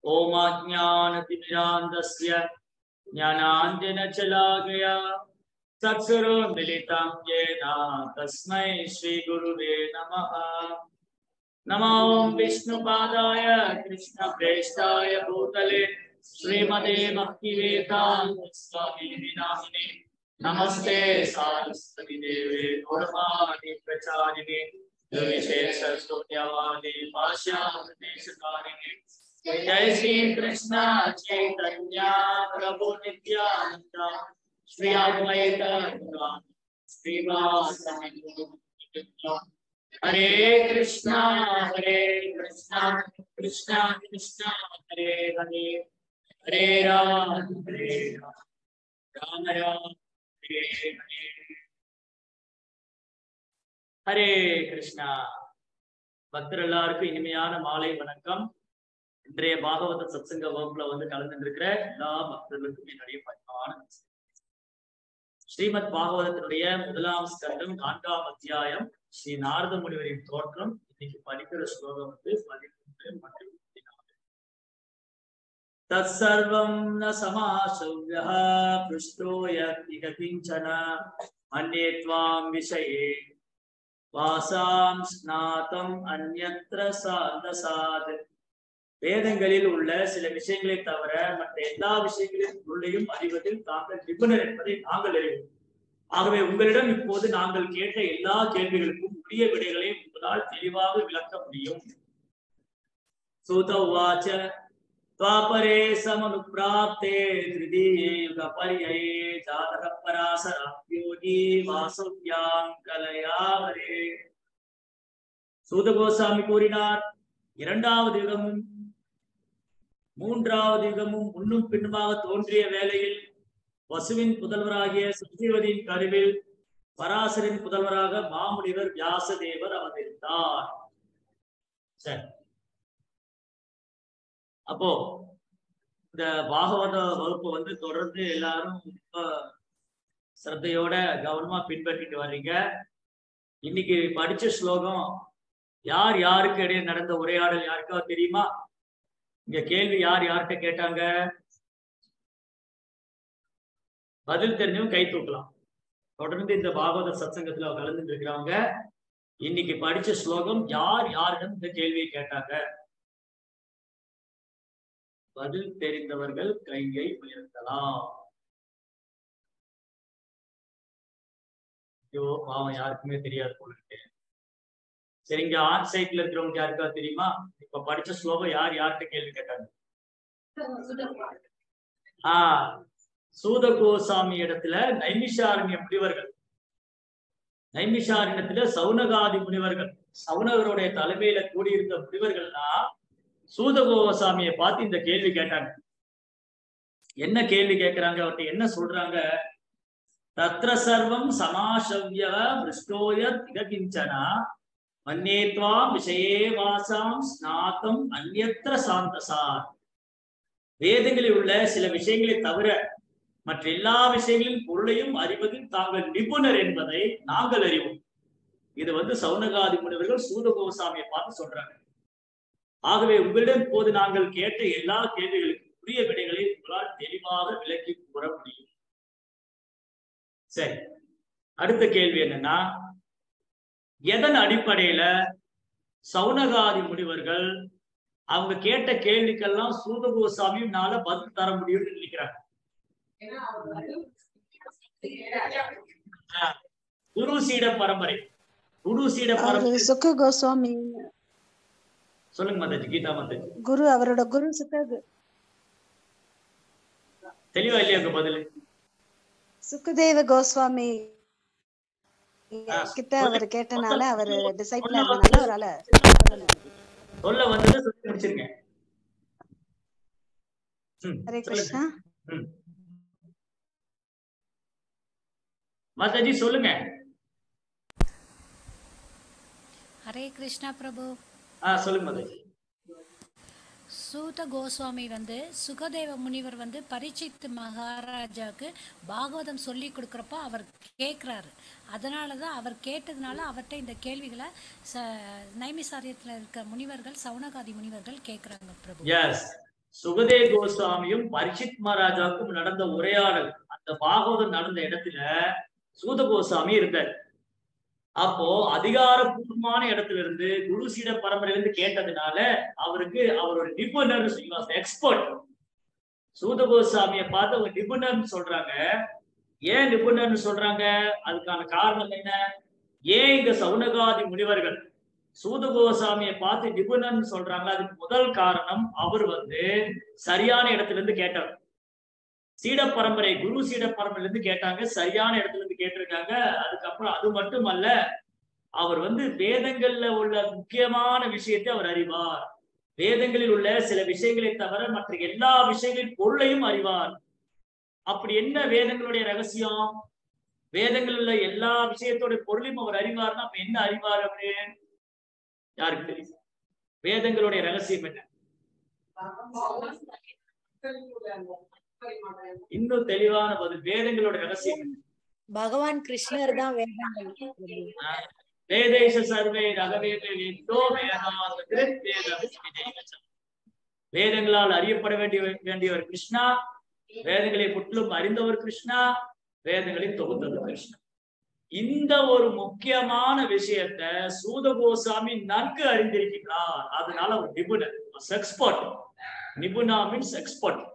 ओमाज्ञानतिमिरान्धस्य ज्ञानाञ्जनशलाकया चक्षुरुन्मिलितं येन तस्मै श्रीगुरुवे नमः नमो विष्णुपादाय कृष्णप्रेष्ठाय भूतले श्रीमते भक्तिवेदान्त स्वामिनि नामिने नमस्ते सारस्वती देवे गौरवाणी प्रचारिणे विशेष शून्यवादी भाष्यादेशकारिणे जय श्री कृष्ण चैतन्य प्रभु नित्यानंद श्री अद्वैत श्रीवास हरे कृष्णा हरे कृष्णा कृष्णा कृष्णा हरे हरे हरे राम हरे राम राम राम हरे हरे ஹரே கிருஷ்ணா பக்தர் எல்லாருக்கும் இனிமையான மாலை வணக்கம் இன்றைய பாகவத சத்சங்க வகுப்புல வந்து கலந்து இருக்கிற எல்லா பக்தர்களுக்கும் என்னுடைய பணிவான நமஸ்காரம். ஸ்ரீமத் பாகவதத்தினுடைய முதலாம் ஸ்கந்தம் நான்காம் அத்தியாயம் ஸ்ரீ நாரத முனிவரின் தோற்றம் இன்னைக்கு படிக்கிற ஸ்லோகம் வந்து பதிமூன்று மற்றும் பதினாலு தற்சர்வம் ந சமாசவ்யः पृष्टो यत् किञ्चन अन्ये त्वां विषये வாசாம் ஸ்நாதம் அந்யத்ர சாந்தசாத் வேதங்களில் உள்ள சில விஷயங்களை தவிர மற்ற எல்லா விஷயங்களின் பொருளையும் அறிவதில் தாங்கள் நிபுணர் என்பதை நாங்கள் அறிவோம் ஆகவே உங்களிடம் இப்போது நாங்கள் கேட்ட எல்லா கேள்விகளுக்கும் உரிய விடைகளை உங்களால் தெளிவாக விளக்க முடியும் சூத உவாச்ச त्वापरे समनुप्राप्ते तृतीये युगपर्यये जातः पराशराप्योगी வாசவ்யாம் கலையாவரே சூதகோசாமி கூறினார் இரண்டாவது யுகமும் மூன்றாவது யுகமும் முன்னும் பின்னுமாக தோன்றிய வேளையில் வசுவின் புதல்வராகிய சுத்திவதியின் கருவில் பராசரின் புதல்வராக மாமுனிவர் வியாசதேவர் அவதரித்தார் சரி அப்போ இந்த பாகவத வகுப்பு வந்து தொடர்ந்து எல்லாரும் ரொம்ப சிரத்தையோட கவனமா பின்பற்றிட்டு வர்றீங்க இன்னைக்கு படிச்ச ஸ்லோகம் யார் யாருக்கு இடையே நடந்த உரையாடல் யாருக்காவது தெரியுமா இங்க கேள்வி யார் யார்கிட்ட கேட்டாங்க பதில் தெரிஞ்சவங்க கை தூக்கலாம் தொடர்ந்து இந்த பாகவத சத்சங்கத்துல கலந்து இருக்கிறவங்க இன்னைக்கு படிச்ச ஸ்லோகம் யார் யாரிடம் இந்த கேள்வியை கேட்டாங்க பதில் தெரிந்தவர்கள் கையை உயர்த்தலாம் ஐயோ பாவம் யாருக்குமே தெரியாது போல இருக்கு சரி இங்க ஆன் சைட்ல இருக்கிறவங்க யாருக்காவது தெரியுமா இப்ப படிச்ச ஸ்லோகம் யார் யார்கிட்ட கேள்வி கேட்டாங்க ஆஹ் சூத கோசாமி இடத்துல நைமிஷாரண்ய முனிவர்கள் நைமிஷாரண்யத்துல சவுனகாதி முனிவர்கள் சவுனகருடைய தலைமையில கூடியிருந்த முனிவர்கள்னா சூதகோசாமியை பார்த்து இந்த கேள்வி கேட்டாங்க என்ன கேள்வி கேட்கிறாங்க அவர்கிட்ட என்ன சொல்றாங்க தத்ர சர்வம் சமாசவ்ய பிருஷ்டோய திககிஞ்சனா மன்னேத்வா விஷயே வாசாம் ஸ்நாத்தம் அந்நத்திர சாந்தசார் வேதங்களில் உள்ள சில விஷயங்களை தவிர மற்ற எல்லா விஷயங்களின் பொருளையும் அறிவதில் தாங்கள் நிபுணர் என்பதை நாங்கள் அறிவோம் இது வந்து சவுனகாதி முனிவர்கள் சூதகோசாமியை பார்த்து சொல்றாங்க ஆகவே உங்களிடம் இப்போது நாங்கள் கேட்ட எல்லா கேள்விகளுக்கும் உரிய விடைகளை உங்களால் தெளிவாக விளக்கி கூற முடியும் சரி அடுத்த கேள்வி என்னன்னா எதன் அடிப்படையில சவுனகாதி முனிவர்கள் அவங்க கேட்ட கேள்விக்கெல்லாம் சூதகோசாமியும்னால பதில் தர முடியும்னு நினைக்கிறாங்க குரு சீட பரம்பரை குரு சீட பரம்பரை அவரு சுக்க கோஸ்வாமி சொல்லுங்க மாதாஜி கீதா மாதாஜி குரு அவரோட குரு சுக்க தெளிவா இல்லையா உங்க பதில் சுக்கதேவ கோஸ்வாமி ஆ, கிட்ட அவர் கேட்டனால அவர் டிசைபிள் இருந்தனால அவரால சொல்ல வந்ததை சொல்லி முடிச்சிருங்க ம், ஹரே சொல்லுங்க. கிருஷ்ணா ம். மாதாஜி சொல்லுங்க ஹரே கிருஷ்ணா பிரபு ஆ சொல்லுங்க மாதாஜி சூத கோஸ்வாமி வந்து சுகதேவ முனிவர் வந்து பரிச்சித் மகாராஜாவுக்கு பாகவதம் சொல்லி கொடுக்குறப்போ அவர் கேட்குறாரு அதனால தான் அவர் கேட்டதுனால அவர்கிட்ட இந்த கேள்விகளை ச நைமிசாரியத்தில் இருக்க முனிவர்கள் சவுனகாதி முனிவர்கள் கேட்குறாங்க பிரபு எஸ் சுகதே கோஸ்வாமியும் பரிஷித் மகாராஜாவுக்கும் நடந்த உரையாடல் அந்த பாகவதம் நடந்த இடத்துல சூத கோஸ்வாமி இருந்தார் அப்போ அதிகாரப்பூர்வமான இடத்துல இருந்து குரு சீட பரம்பரையில இருந்து கேட்டதுனால அவருக்கு அவர் ஒரு நிபுணர் எக்ஸ்பர்ட் சூத கோஸ்வாமியை பார்த்து அவங்க நிபுணர்னு சொல்றாங்க ஏன் நிபுணர்னு சொல்றாங்க அதுக்கான காரணம் என்ன ஏன் இந்த சவுனகாதி முனிவர்கள் சூத கோசாமியை பார்த்து நிபுணர்னு சொல்றாங்க அதுக்கு முதல் காரணம் அவர் வந்து சரியான இடத்துல இருந்து கேட்டார் சீட பரம்பரை குரு சீட பரம்பரையில இருந்து கேட்டாங்க சரியான இடத்துல இருந்து கேட்டிருக்காங்க அதுக்கப்புறம் அது மட்டுமல்ல அவர் வந்து வேதங்கள்ல உள்ள முக்கியமான விஷயத்தை அவர் அறிவார் வேதங்களில் உள்ள சில விஷயங்களை தவிர மற்ற எல்லா விஷயங்களின் பொருளையும் அறிவார் அப்படி என்ன வேதங்களுடைய ரகசியம் வேதங்கள் உள்ள எல்லா விஷயத்தோட பொருளையும் அவர் அறிவார்னா அப்ப என்ன அறிவார் அவரு யாருக்கு தெரியும் வேதங்களுடைய ரகசியம் என்ன இன்னும் தெளிவான பதில் வேதங்களோட ரகசியம் என்ன பகவான் கிருஷ்ணர் தான் வேதங்கள் வேதேஷ சர்வே ரகவேத வேதோ வேதாந்த கிருத் வேத விஜயவசம். வேதங்களால் அறியப்பட வேண்டிய வேண்டியவர் கிருஷ்ணா வேதங்களை முற்றிலும் அறிந்தவர் கிருஷ்ணா வேதங்களை தொகுத்தவர் கிருஷ்ணா இந்த ஒரு முக்கியமான விஷயத்த சூத கோசாமி நன்கு அறிந்திருக்கிறார் அதனால ஒரு நிபுணர் எக்ஸ்பர்ட் நிபுணா மீன்ஸ் எக்ஸ்பர்ட்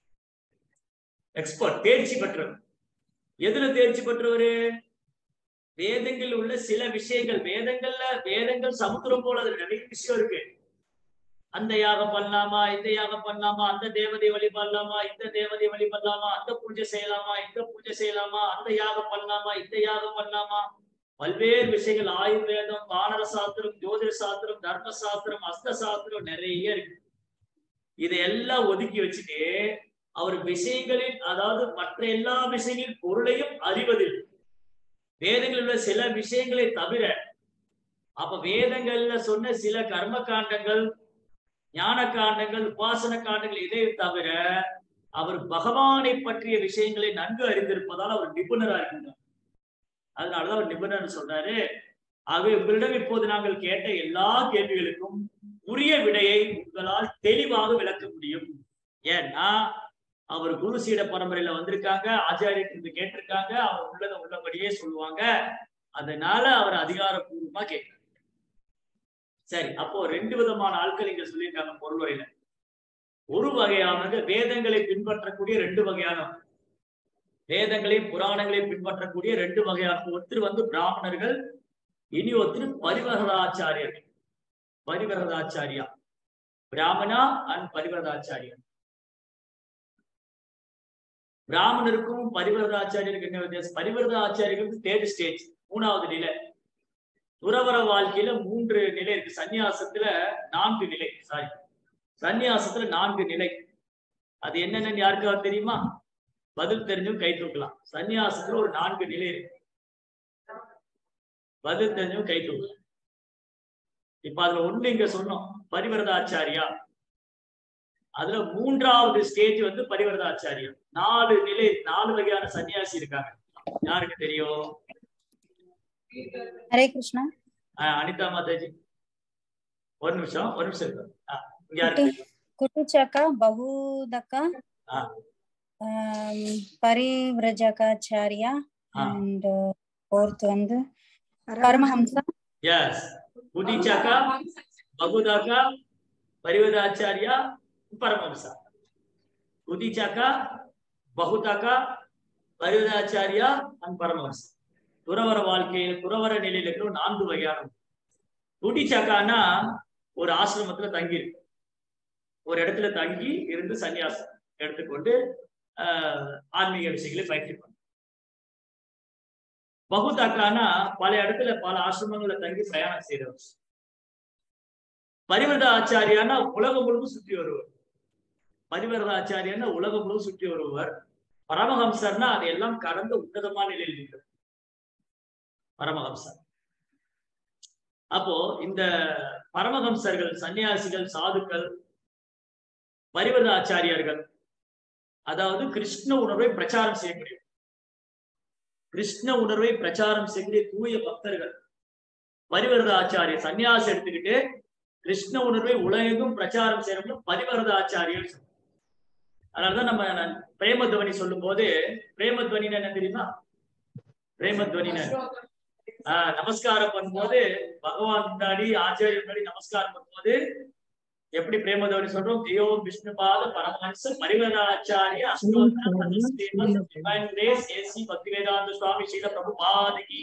எக்ஸ்பர்ட் தேர்ச்சி பெற்றவர் எதுல தேர்ச்சி பெற்றவரு வேதங்கள் உள்ள சில விஷயங்கள் வேதங்கள்ல வேதங்கள் சமுத்திரம் போல அதுல நிறைய விஷயம் இருக்கு அந்த யாகம் பண்ணலாமா இந்த யாகம் பண்ணலாமா அந்த தேவதை வழிபடலாமா இந்த தேவதை வழிபடலாமா அந்த பூஜை செய்யலாமா இந்த பூஜை செய்யலாமா அந்த யாகம் பண்ணலாமா இந்த யாகம் பண்ணலாமா பல்வேறு விஷயங்கள் ஆயுர்வேதம் வானர சாஸ்திரம் ஜோதிட சாஸ்திரம் தர்ம சாஸ்திரம் அஸ்த சாஸ்திரம் நிறைய இருக்கு இதையெல்லாம் ஒதுக்கி வச்சுட்டு அவர் விஷயங்களில் அதாவது மற்ற எல்லா விஷயங்களின் பொருளையும் அறிவதில் வேதங்களில் உள்ள சில விஷயங்களை தவிர அப்ப வேதங்கள்ல சொன்ன சில கர்ம காண்டங்கள் ஞான காண்டங்கள் உபாசன காண்டங்கள் இதை தவிர அவர் பகவானை பற்றிய விஷயங்களை நன்கு அறிந்திருப்பதால் அவர் நிபுணரா இருக்கின்றார் அதனாலதான் அவர் நிபுணர் சொல்றாரு ஆகவே உங்களிடம் இப்போது நாங்கள் கேட்ட எல்லா கேள்விகளுக்கும் உரிய விடையை உங்களால் தெளிவாக விளக்க முடியும் ஏன்னா அவர் குரு சீட பரம்பரையில வந்திருக்காங்க ஆச்சாரியத்திலிருந்து கேட்டிருக்காங்க அவர் உள்ளதை உள்ளபடியே சொல்லுவாங்க அதனால அவர் அதிகாரப்பூர்வமா கேட்கிறார் சரி அப்போ ரெண்டு விதமான ஆட்கள் இங்க சொல்லியிருக்காங்க பொருள்வரையில ஒரு வகையானது வேதங்களை பின்பற்றக்கூடிய ரெண்டு வகையான வேதங்களையும் புராணங்களையும் பின்பற்றக்கூடிய ரெண்டு வகையான ஒருத்தர் வந்து பிராமணர்கள் இனி ஒருத்தர் பரிவரதாச்சாரியர்கள் பரிவரதாச்சாரியா பிராமணா அண்ட் பரிவரதாச்சாரியா பிராமணருக்கும் பரிவரதாச்சாரியருக்கு என்ன வித்தியாசம் பரிவரத ஆச்சாரியர்களுக்கு தேர்ட் ஸ்டேஜ் மூணாவது நிலை துறவர வாழ்க்கையில மூன்று நிலை இருக்கு சந்நியாசத்துல நான்கு நிலை சாரி சந்நியாசத்துல நான்கு நிலை அது என்னென்னு யாருக்காவது தெரியுமா பதில் தெரிஞ்சும் கை தூக்கலாம் சந்நியாசத்துல ஒரு நான்கு நிலை இருக்கு பதில் தெரிஞ்சும் கை தூக்கலாம் இப்ப அதுல ஒண்ணு இங்க சொன்னோம் பரிவரதாச்சாரியா அதுல மூன்றாவது ஸ்டேஜ் வந்து பரிவரதாச்சாரியா நாலு நிலை நாலு வகையான சன்னியாசி இருக்காங்க யாருக்கு தெரியும் ஹரே கிருஷ்ணா ஆஹ் அனிதா மாதாஜி ஒரு நிமிஷம் ஒரு நிமிஷம் இருக்கு. ஆஹ் இங்க யாருக்கு தெரியும்? குட்டுச்சக்க பகுதக்க ஆ. பரிவிரஜகாச்சாரியா ஆ. அண்ட் ஃபோர்த் வந்து பரமஹம்சா எஸ் புதிச்சாக்கா பகுதாக்கா பரிவதாச்சாரியா பரமஹம்சா புதிச்சாக்கா பகுதாக்கா பரிவதாச்சாரியா அண்ட் பரமஹம்சா துறவர வாழ்க்கையில் துறவர நிலையில இருக்கிற ஒரு நான்கு வகையான புடிச்சாக்கான்னா ஒரு ஆசிரமத்துல தங்கி இருக்கு ஒரு இடத்துல தங்கி இருந்து சன்னியாசம் எடுத்துக்கொண்டு ஆஹ் ஆன்மீக விஷயங்களை பயிற்சி பண்ண பகுதாக்கானா பல இடத்துல பல ஆசிரமங்கள்ல தங்கி பிரயாணம் செய்யறவர் பரிவர்த ஆச்சாரியானா உலகம் முழுவதும் சுற்றி வருவர் பரிவர்த ஆச்சாரியானா உலகம் முழுவதும் சுற்றி வருவர் பரமஹம்சர்னா அதையெல்லாம் கடந்த உன்னதமான நிலையில் இருக்கிறது பரமஹம்சர் அப்போ இந்த பரமஹம்சர்கள் சன்னியாசிகள் சாதுக்கள் பரிவர்த ஆச்சாரியார்கள் அதாவது கிருஷ்ண உணர்வை பிரச்சாரம் செய்யக்கூடிய கிருஷ்ண உணர்வை பிரச்சாரம் செய்யக்கூடிய தூய பக்தர்கள் பரிவரத ஆச்சாரியர் சன்னியாசம் எடுத்துக்கிட்டு கிருஷ்ண உணர்வை உலகெங்கும் பிரச்சாரம் செய்யறவங்க பரிவரத ஆச்சாரியர் சொல்றாங்க. அதனாலதான் நம்ம நான் பிரேமத்வனி சொல்லும் போது பிரேமத்வனின்னு என்ன தெரியுமா பிரேமத்வனின்னு ஆஹ் நமஸ்காரம் பண்ணும்போது பகவான் முன்னாடி ஆச்சாரிய முன்னாடி நமஸ்காரம் பண்ணும்போது எப்படி பிரேமதவனி சொல்றோம் தியோ விஷ்ணுபாத பரமஹன்ச பரிவராச்சாரிய ஏசி பக்தி வேதாந்த சுவாமி ஸ்ரீல பிரபு பாதகி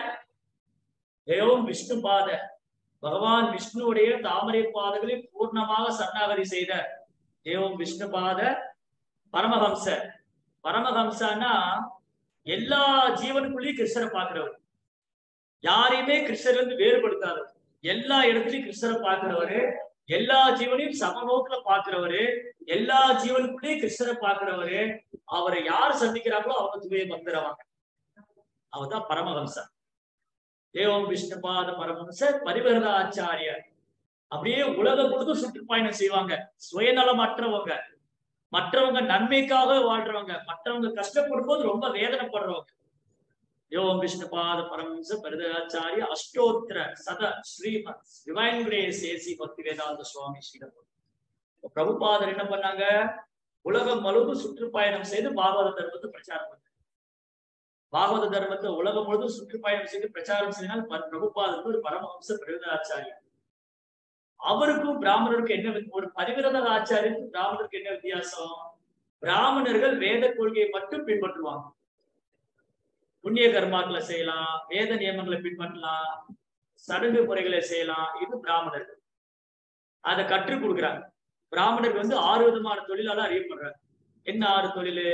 தேவம் விஷ்ணுபாத பகவான் விஷ்ணுவுடைய தாமரை பாதங்களை பூர்ணமாக சரணாகதி செய்த தேவம் விஷ்ணுபாத பரமஹம்ச பரமஹம்சன்னா எல்லா ஜீவனுக்குள்ளேயும் கிருஷ்ணரை பார்க்கிறவர் யாரையுமே கிருஷ்ணர் வந்து வேறுபடுத்தாதவர் எல்லா இடத்துலயும் கிருஷ்ணரை பார்க்கிறவரு எல்லா ஜீவனையும் சமநோக்குல பாக்குறவரு எல்லா ஜீவனுக்குள்ளேயும் கிருஷ்ணரை பாக்குறவரு அவரை யார் சந்திக்கிறாங்களோ அவங்க துவைய பக்தரவாங்க அவர் தான் பரமஹம்சர் தேவம் விஷ்ணுபாத பரமஹம்சர் பரிவரத ஆச்சாரியர் அப்படியே உலகம் முழுதும் சுற்றுப்பயணம் செய்வாங்க சுயநலமற்றவங்க மற்றவங்க நன்மைக்காக வாழ்றவங்க மற்றவங்க கஷ்டப்படும் போது ரொம்ப வேதனைப்படுறவங்க யோகம் விஷ்ணுபாத பரமஹம்ச பரதாச்சாரிய அஷ்டோத்திர சத Srimad divine grace AC Bhaktivedanta சுவாமி ஸ்ரீரம் பிரபுபாதர் என்ன பண்ணாங்க உலகம் முழுவதும் சுற்றுப்பயணம் செய்து பாகவத தர்மத்தை பிரச்சாரம் பண்ணாங்க பாகவத தர்மத்தை உலகம் முழுவதும் சுற்றுப்பயணம் செய்து பிரச்சாரம் செய்தால் பிரபுபாதருக்கு ஒரு பரமஹம்ச பிரவிதாச்சாரியர் அவருக்கும் பிராமணருக்கும் என்ன வித்- ஒரு பரிவிரத ஆச்சாரியருக்கும் பிராமணருக்கு என்ன வித்தியாசம் பிராமணர்கள் வேத கொள்கையை மட்டும் பின்பற்றுவாங்க புண்ணிய கர்மாக்களை செய்யலாம் வேத நியமங்களை பின்பற்றலாம் சடங்கு முறைகளை செய்யலாம் இது பிராமணர்கள் அதை கற்றுக் கொடுக்குறாங்க பிராமணர்கள் வந்து ஆறு விதமான தொழிலால அறியப்படுறாங்க என்ன ஆறு தொழில்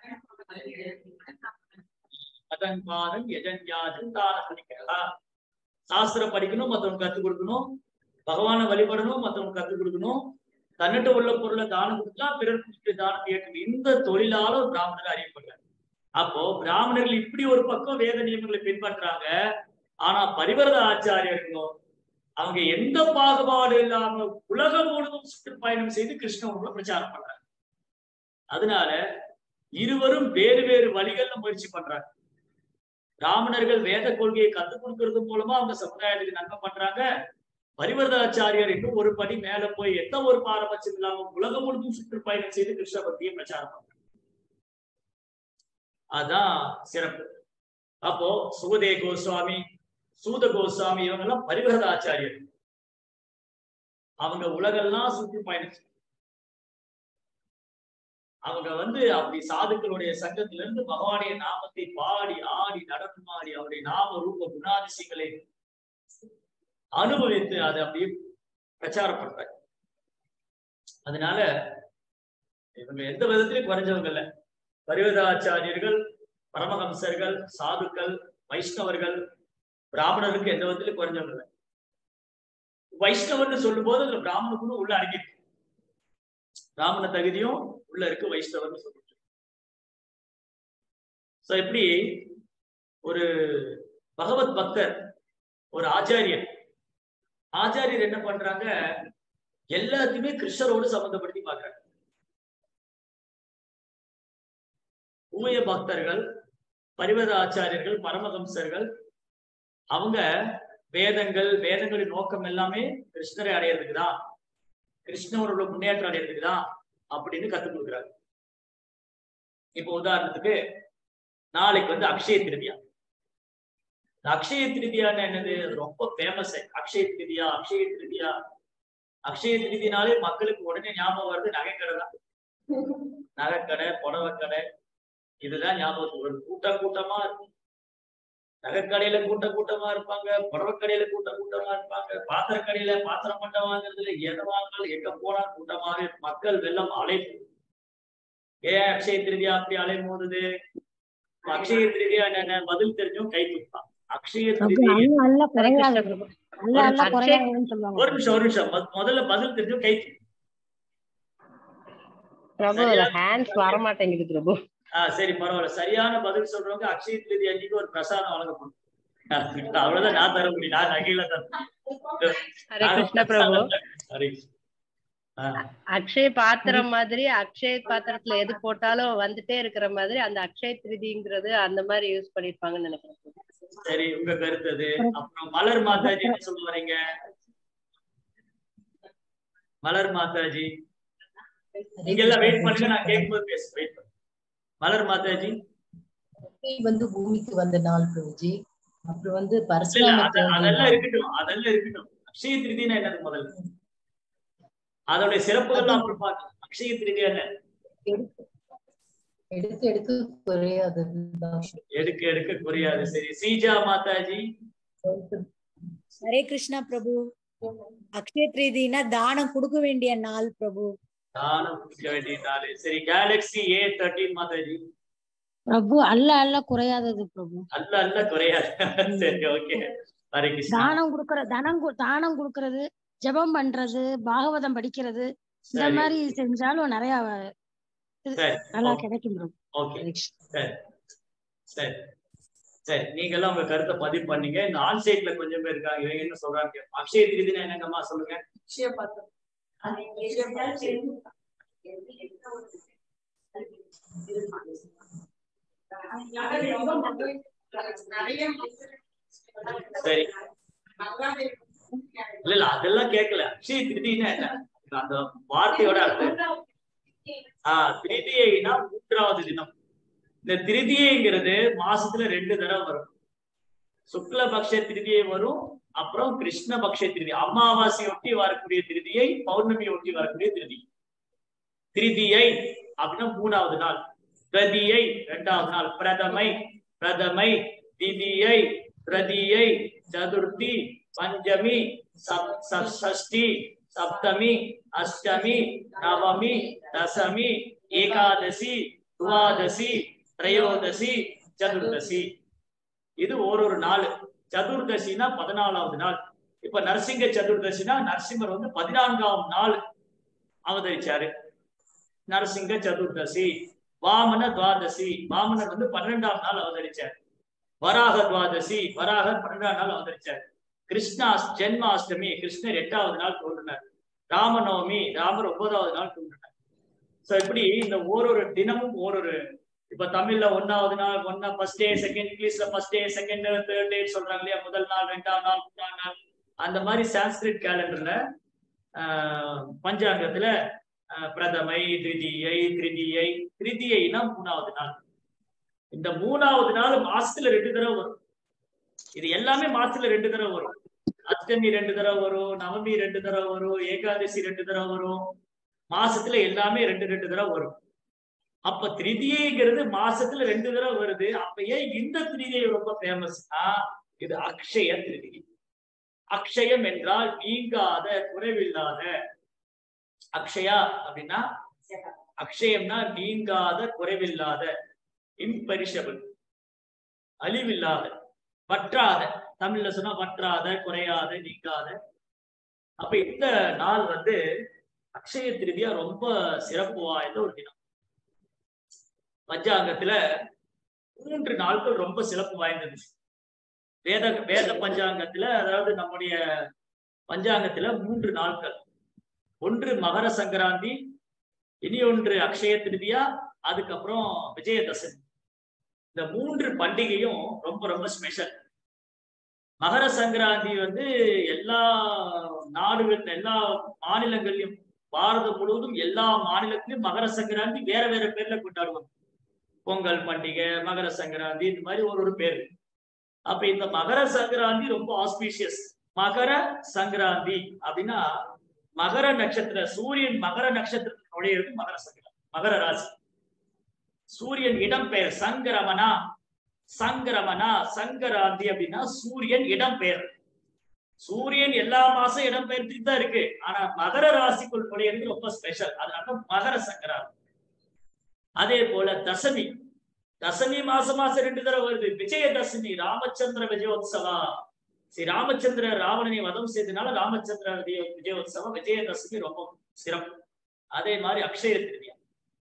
அதன் பாதம் எஜன்யாதன் தான படிக்கிறதா சாஸ்திரம் படிக்கணும் மத்தவங்க கத்துக் கொடுக்கணும் பகவானை வழிபடணும் மத்தவங்க கத்துக் கொடுக்கணும் தன்னிட்ட உள்ள பொருளை தானம் கொடுக்கலாம் பிறருக்கு தானம் ஏற்கணும் இந்த தொழிலால ஒரு பிராமணர் அறியப்படுறாங்க அப்போ பிராமணர்கள் இப்படி ஒரு பக்கம் வேத நியமங்களை பின்பற்றாங்க ஆனா பரிவரத ஆச்சாரியர்களும் அவங்க எந்த பாகுபாடு இல்லாம உலகம் முழுவதும் சுற்றுப்பயணம் செய்து கிருஷ்ண உணர்வை பிரச்சாரம் பண்றாங்க அதனால இருவரும் வேறு வேறு வழிகள்ல முயற்சி பண்றாங்க பிராமணர்கள் வேத கொள்கையை கத்துக் கொடுக்கறது மூலமா அவங்க சமுதாயத்துக்கு நன்மை பண்றாங்க பரிவர்தாச்சாரியர் இன்னும் ஒரு படி மேல போய் எந்த ஒரு பாரபட்சம் இல்லாம உலகம் முழுவதும் சுற்றுப்பயணம் செய்து கிருஷ்ண பக்தியை பிரச்சாரம் பண்றாங்க அதான் சிறப்பு அப்போ சுகதே கோஸ்வாமி சூத கோஸ்வாமி இவங்க எல்லாம் பரிவரத ஆச்சாரியர் அவங்க உலகெல்லாம் சுற்றி பயணிச்சு அவங்க வந்து அப்படி சாதுக்களுடைய சங்கத்துல இருந்து பகவானுடைய நாமத்தை பாடி ஆடி நடனமாடி அவருடைய நாம ரூப குணாதிசயங்களை அனுபவித்து அதை அப்படியே பிரச்சாரம் பண்றாங்க அதனால இவங்க எந்த விதத்திலையும் குறைஞ்சவங்க இல்ல பரிவதாச்சாரியர்கள் பரமஹம்சர்கள் சாதுக்கள் வைஷ்ணவர்கள் பிராமணருக்கு எந்த விதத்திலும் குறைஞ்சவங்க இல்லை வைஷ்ணவர்னு சொல்லும் போது அதுல பிராமணனுக்குன்னு உள்ள அடங்கிருக்கு பிராமண தகுதியும் உள்ள இருக்கு வைஷ்ணவர்னு சொல்லிட்டு சோ இப்படி ஒரு பகவத் பக்தர் ஒரு ஆச்சாரியர் ஆச்சாரியர் என்ன பண்றாங்க எல்லாத்தையுமே கிருஷ்ணரோடு சம்பந்தப்படுத்தி பாக்குறாங்க ஊய பக்தர்கள் பரிவத ஆச்சாரியர்கள் பரமஹம்சர்கள் அவங்க வேதங்கள் வேதங்களின் நோக்கம் எல்லாமே கிருஷ்ணரை அடையிறதுக்கு தான் கிருஷ்ணரோட முன்னேற்றம் அடையிறதுக்கு தான் அப்படின்னு கத்துக் கொடுக்குறாங்க இப்போ உதாரணத்துக்கு நாளைக்கு வந்து அக்ஷய திருதியா இந்த அக்ஷய திருதியான்னு என்னது அது ரொம்ப ஃபேமஸ் அக்ஷய திருதியா அக்ஷய திருதியா அக்ஷய திருதினாலே மக்களுக்கு உடனே ஞாபகம் வருது நகைக்கடை தான் நகைக்கடை புடவை கடை இதுதான் ஞாபகத்துக்கு வரும் கூட்டம் கூட்டமா இருக்கும் நகைக்கடையில கூட்ட கூட்டமா இருப்பாங்க புடவை கடையில கூட்ட கூட்டமா இருப்பாங்க பாத்திர கடையில பாத்திரம் பண்டம் வாங்குறதுல எதை வாங்கினாலும் எங்க போனா கூட்டமாவே மக்கள் வெள்ளம் அலைப்பு ஏன் அக்ஷய திருதியா அப்படி அலை மோதுது அக்ஷய திருதியா என்ன பதில் தெரிஞ்சும் கை கொடுப்பான் அக்ஷய திருதியா அல்ல குறையாது பிரபு. அல்ல அல்ல அக்ஷய- குறையாதுன்னு சொல்லுவாங்க ஒரு நிமிஷம் ஒரு நிமிஷம் மொத- முதல்ல பதில் தெரிஞ்சும் கை தூக்கு. பிரபு சரியா? ஹேண்ட்ஸ் வர மாட்டேங்குது பிரபு ஆஹ் சரி பரவாயில்ல சரியான பதில் சொல்றவங்க அக்ஷய திருதி அன்னைக்கு ஒரு பிரசாதம் வழங்கப்படும் அவ்வளவுதான் நான் தர முடியும் நான் நகையில தரேன் ஹரே கிருஷ்ண பிரபு ஹரே ஆஹ் அக்ஷய பாத்திரம் மாதிரி அக்ஷய பாத்திரத்துல எது போட்டாலும் வந்துட்டே இருக்கிற மாதிரி அந்த அக்ஷய திருதிங்கிறது அந்த மாதிரி யூஸ் பண்ணிருப்பாங்கன்னு நினைக்கிறேன் பிரபு. சரி உங்க கருத்து அது அப்புறம் மலர் மாதாஜி என்ன சொல்ல வரீங்க மலர் மாதாஜி நீங்க எல்லாம் வெயிட் பண்ணுங்க நான் கேட்கும்போது பேச வெயிட் பண்ணுங்க மலர் மாதாஜி அக்னி வந்து பூமிக்கு வந்த நாள் பிரபுஜி அப்புறம் வந்து இல்ல இல்ல பரசுராம அத- ஜெயந்தி அதெல்லாம் நாள். இருக்கட்டும் அதெல்லாம் இருக்கட்டும் அக்ஷய திருதினா என்னது முதல்ல அதோட சிறப்புகள் அப்புறம் பார்க்கலாம் அக்ஷய திருதி என்ன எடுக்க எடுக்க எடுக்க குறையாததுதான் எடுக்க எடுக்க குறையாது சரி சீஜா மாதாஜி ஹரே கிருஷ்ணா பிரபு அக்ஷய திருதினா தானம் கொடுக்க வேண்டிய நாள் பிரபு தானம் கொடுக்க வேண்டிய நாள் சரி Galaxy A thirteen Mataji Prabhu அல்ல அல்ல குறையாதது பிரபு அல்ல அல்ல குறையாது சரி ஓகே ஹரே கிருஷ்ணா தானம் கொடுக்கற தனம் கு- தானம் கொடுக்கறது ஜெபம் பண்றது பாகவதம் படிக்கிறது இந்த சரி மாதிரி செஞ்சாலும் நிறைய இது சரி நல்லா ஓகே கிடைக்கும் பிரபு ஓகே சரி சரி சரி நீங்க எல்லாம் உங்க கருத்தை பதிவு பண்ணீங்க இந்த ஆன் சைட்ல கொஞ்சம் பேர் இருக்காங்க இவங்க என்ன சொல்றாங்க அக்ஷய திருதினா என்னங்கம்மா சொல்லுங்க சரி இல்ல இல்ல அதெல்லாம் கேட்கல அக்ஷய திருதினா என்ன அந்த வார்த்தையோட அர்த்தம் ஆஹ் திருதியைனா மூன்றாவது தினம் இந்த திருதியைங்கிறது மாசத்துல ரெண்டு தடவை வரும் சுக்லபக்ஷ திருதியை வரும் அப்புறம் கிருஷ்ணபக்ஷ திருதி அமாவாசை ஒட்டி வரக்கூடிய திருதியை பௌர்ணமி ஒட்டி வரக்கூடிய திருதி திருதியை அப்படின்னா மூணாவது நாள் பிரதியை இரண்டாவது நாள் பிரதமை பிரதமை திதியை பிரதியை சதுர்த்தி பஞ்சமி சப் சப்- ஷஷ்டி சப்தமி அஷ்டமி நவமி தசமி ஏகாதசி துவாதசி திரையோதசி சதுர்தசி இது ஒரு நாள் சதுர்தசினா பதினாலாவது நாள் இப்ப நரசிங்க சதுர்தசினா நரசிம்மர் வந்து பதினான்காம் நாள் அவதரிச்சாரு நரசிங்க சதுர்தசி வாமன துவாதசி வாமனர் வந்து பன்னெண்டாம் நாள் அவதரிச்சார் வராக துவாதசி வராகர் பன்னெண்டாம் நாள் அவதரிச்சார் கிருஷ்ணா ஜென்மாஷ்டமி கிருஷ்ணர் எட்டாவது நாள் தோன்றினார் ராமநவமி ராமர் ஒன்பதாவது நாள் தோன்றினார் சோ இப்படி இந்த ஓரொரு தினமும் ஓரொரு இப்ப தமிழ்ல ஒன்னாவது நாள் ஒன்னா ஃபர்ஸ்ட் டே செகண்ட் இங்கிலீஷ்ல first day second third day சொல்றாங்க இல்லையா முதல் நாள் ரெண்டாம் நாள் மூணாம் நாள் அந்த மாதிரி சான்ஸ்கிரிட் கேலண்டர்ல பஞ்சாங்கத்துல ஆஹ், பிரதமை திருதியை திருதியை திருதியைனா மூணாவது நாள் இந்த மூணாவது நாள் மாசத்துல ரெண்டு தடவை வரும் இது எல்லாமே மாசத்துல ரெண்டு தடவை வரும் அஷ்டமி ரெண்டு தடவை வரும் நவமி ரெண்டு தடவை வரும் ஏகாதசி ரெண்டு தடவை வரும் மாசத்துல எல்லாமே ரெண்டு ரெண்டு தடவை வரும் அப்ப திருதியைங்கிறது மாசத்துல ரெண்டு தடவை வருது அப்ப ஏன் இந்த திருதியை ரொம்ப ஃபேமஸ்னா இது அக்ஷய திருதி அக்ஷயம் என்றால் நீங்காத குறைவில்லாத அக்ஷயா அப்படின்னா அக்ஷயம்னா நீங்காத குறைவில்லாத இம்பெரிஷபிள் அழிவில்லாத வற்றாத தமிழ்ல சொன்னா வற்றாத குறையாத நீங்காத அப்ப இந்த நாள் வந்து அக்ஷய திருதியா ரொம்ப சிறப்பு வாய்ந்த ஒரு தினம் பஞ்சாங்கத்துல மூன்று நாட்கள் ரொம்ப சிறப்பு வாய்ந்தது வேத வேத பஞ்சாங்கத்துல அதாவது நம்முடைய பஞ்சாங்கத்துல மூன்று நாட்கள் ஒன்று மகர சங்கராந்தி இனி ஒன்று அக்ஷய திருதியா அதுக்கப்புறம் விஜயதசமி இந்த மூன்று பண்டிகையும் ரொம்ப ரொம்ப ஸ்பெஷல் மகர சங்கராந்தி வந்து எல்லா நாடுகள் எல்லா மாநிலங்கள்லயும் பாரதம் முழுவதும் எல்லா மாநிலத்திலும் மகர சங்கராந்தி வேற வேற பேர்ல கொண்டாடுவாங்க பொங்கல் பண்டிகை மகர சங்கராந்தி இந்த மாதிரி ஒரு ஒரு பேர் அப்ப இந்த மகர சங்கராந்தி ரொம்ப ஆஸ்பீஷியஸ் மகர சங்கராந்தி அப்படின்னா மகர நட்சத்திர சூரியன் மகர நட்சத்திரத்தில் நுழையிறது மகர சங்கராந்தி மகர ராசி சூரியன் இடம்பெயர் சங்கரமனா சங்கரமனா சங்கராந்தி அப்படின்னா சூரியன் இடம்பெயர் சூரியன் எல்லா மாசம் இடம்பெயர்த்துட்டு தான் இருக்கு ஆனா மகர ராசிக்குள் நுழையிறது ரொம்ப ஸ்பெஷல் அதனால மகர சங்கராந்தி அதே போல தசமி தசமி மாசம் மாசம் ரெண்டு தடவை வருது விஜயதசமி ராமச்சந்திர விஜயோத்சவா ஸ்ரீ ராமச்சந்திர ராவணனை வதம் செய்தனால ராமச்சந்திர விஜய விஜயோத்சவம் விஜயதசமி ரொம்ப சிறப்பு அதே மாதிரி அக்ஷய திருதியா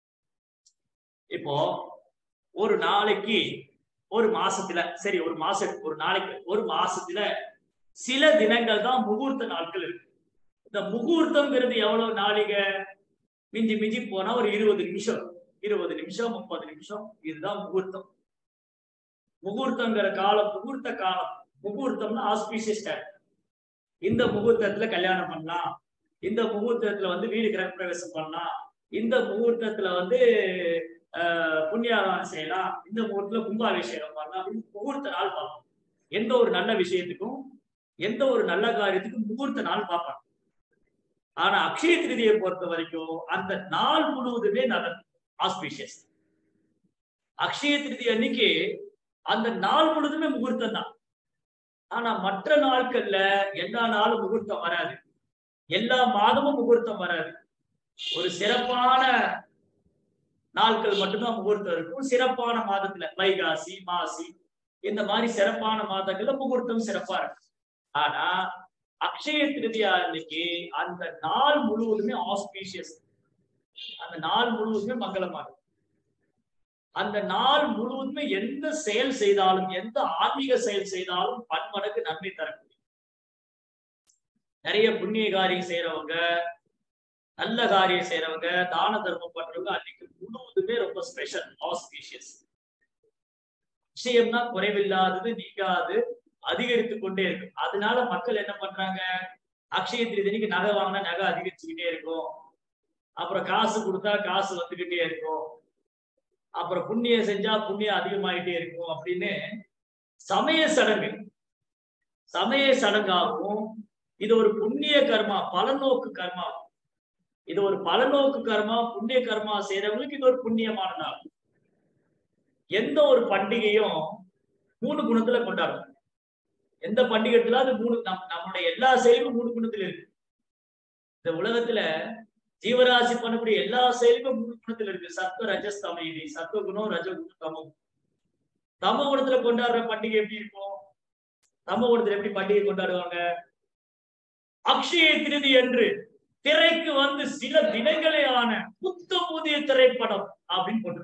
இப்போ ஒரு நாளைக்கு ஒரு மாசத்துல சரி ஒரு மாசம் ஒரு நாளைக்கு ஒரு மாசத்துல சில தினங்கள் தான் முகூர்த்த நாட்கள் இருக்கு இந்த முகூர்த்தம்ங்கிறது எவ்வளவு நாளிகை மிஞ்சி மிஞ்சி போனா ஒரு இருபது நிமிஷம் இருபது நிமிஷம் முப்பது நிமிஷம் இதுதான் முகூர்த்தம் முகூர்த்தங்கிற காலம் முகூர்த்த காலம் முகூர்த்தம்னா ஆஸ்பீஷியஸ் டைம் இந்த முகூர்த்தத்துல கல்யாணம் பண்ணலாம் இந்த முகூர்த்தத்துல வந்து வீடு கிரக பிரவேசம் பண்ணலாம் இந்த முகூர்த்தத்துல வந்து ஆஹ் புண்ணியாதானம் செய்யலாம் இந்த முகூர்த்தத்துல கும்பாபிஷேகம் பண்ணலாம் அப்படின்னு முகூர்த்த நாள் பார்ப்போம் எந்த ஒரு நல்ல விஷயத்துக்கும் எந்த ஒரு நல்ல காரியத்துக்கும் முகூர்த்த நாள் பார்ப்பாங்க ஆனா அக்ஷய திருதியை பொறுத்த வரைக்கும் அந்த நாள் முழுவதுமே நல்லது ஆஸ்பீஷியஸ் அக்ஷய திருதி அன்னைக்கு அந்த நாள் முழுதுமே முகூர்த்தம் தான் ஆனா மற்ற நாட்கள்ல எல்லா நாளும் முகூர்த்தம் வராது எல்லா மாதமும் முகூர்த்தம் வராது ஒரு சிறப்பான நாட்கள் மட்டும்தான் முகூர்த்தம் இருக்கும் சிறப்பான மாதத்துல வைகாசி மாசி இந்த மாதிரி சிறப்பான மாதங்கள்ல முகூர்த்தம் சிறப்பா இருக்கும் ஆனா அக்ஷய திருதியா அன்னைக்கு அந்த நாள் முழுவதுமே ஆஸ்பீஷியஸ் அந்த நாள் முழுவதுமே மங்களமா இருக்கும் அந்த நாள் முழுவதுமே எந்த செயல் செய்தாலும் எந்த ஆன்மீக செயல் செய்தாலும் பன்மடங்கு நன்மை தரக்கூடிய நிறைய புண்ணிய காரியம் செய்யறவங்க நல்ல காரியம் செய்யறவங்க தான தர்மம் பண்றவங்க அன்னைக்கு முழுவதுமே ரொம்ப ஸ்பெஷல் ஆஸ்பீஷியஸ் விஷயம்னா குறைவில்லாதது நீங்காது அதிகரித்து கொண்டே இருக்கு அதனால மக்கள் என்ன பண்றாங்க அக்ஷய திருதினிக்கு நகை வாங்கினா நகை அதிகரிச்சுக்கிட்டே இருக்கும் அப்புறம் காசு கொடுத்தா காசு வந்துகிட்டே இருக்கும் அப்புறம் புண்ணியம் செஞ்சா புண்ணியம் அதிகமாயிட்டே இருக்கும் அப்படின்னு சமய சடங்கு சமய சடங்காகவும் இது ஒரு புண்ணிய கர்மா பலநோக்கு கர்மா இது ஒரு பலநோக்கு கர்மா புண்ணிய கர்மா செய்யறவங்களுக்கு இது ஒரு புண்ணியமான நாள் எந்த ஒரு பண்டிகையும் மூணு குணத்துல கொண்டாடும் எந்த பண்டிகை எடுத்தாலும் அது மூணு நம் நம்மளுடைய எல்லா செயலும் மூணு குணத்துல இருக்கு இந்த உலகத்துல ஜீவராசி பண்ணக்கூடிய எல்லா செயலுமே மூணு குணத்துல இருக்கு சத்வ ரஜஸ் தமயினி சத்வ குணம் ரஜகுணம் தமோ தமோ குணத்துல கொண்டாடுற பண்டிகை எப்படி இருக்கும் தமோ குணத்துல எப்படி பண்டிகை கொண்டாடுவாங்க அக்ஷய திருதி என்று திரைக்கு வந்து சில தினங்களே ஆன புத்த புதிய திரைப்படம் அப்படின்னு போட்டு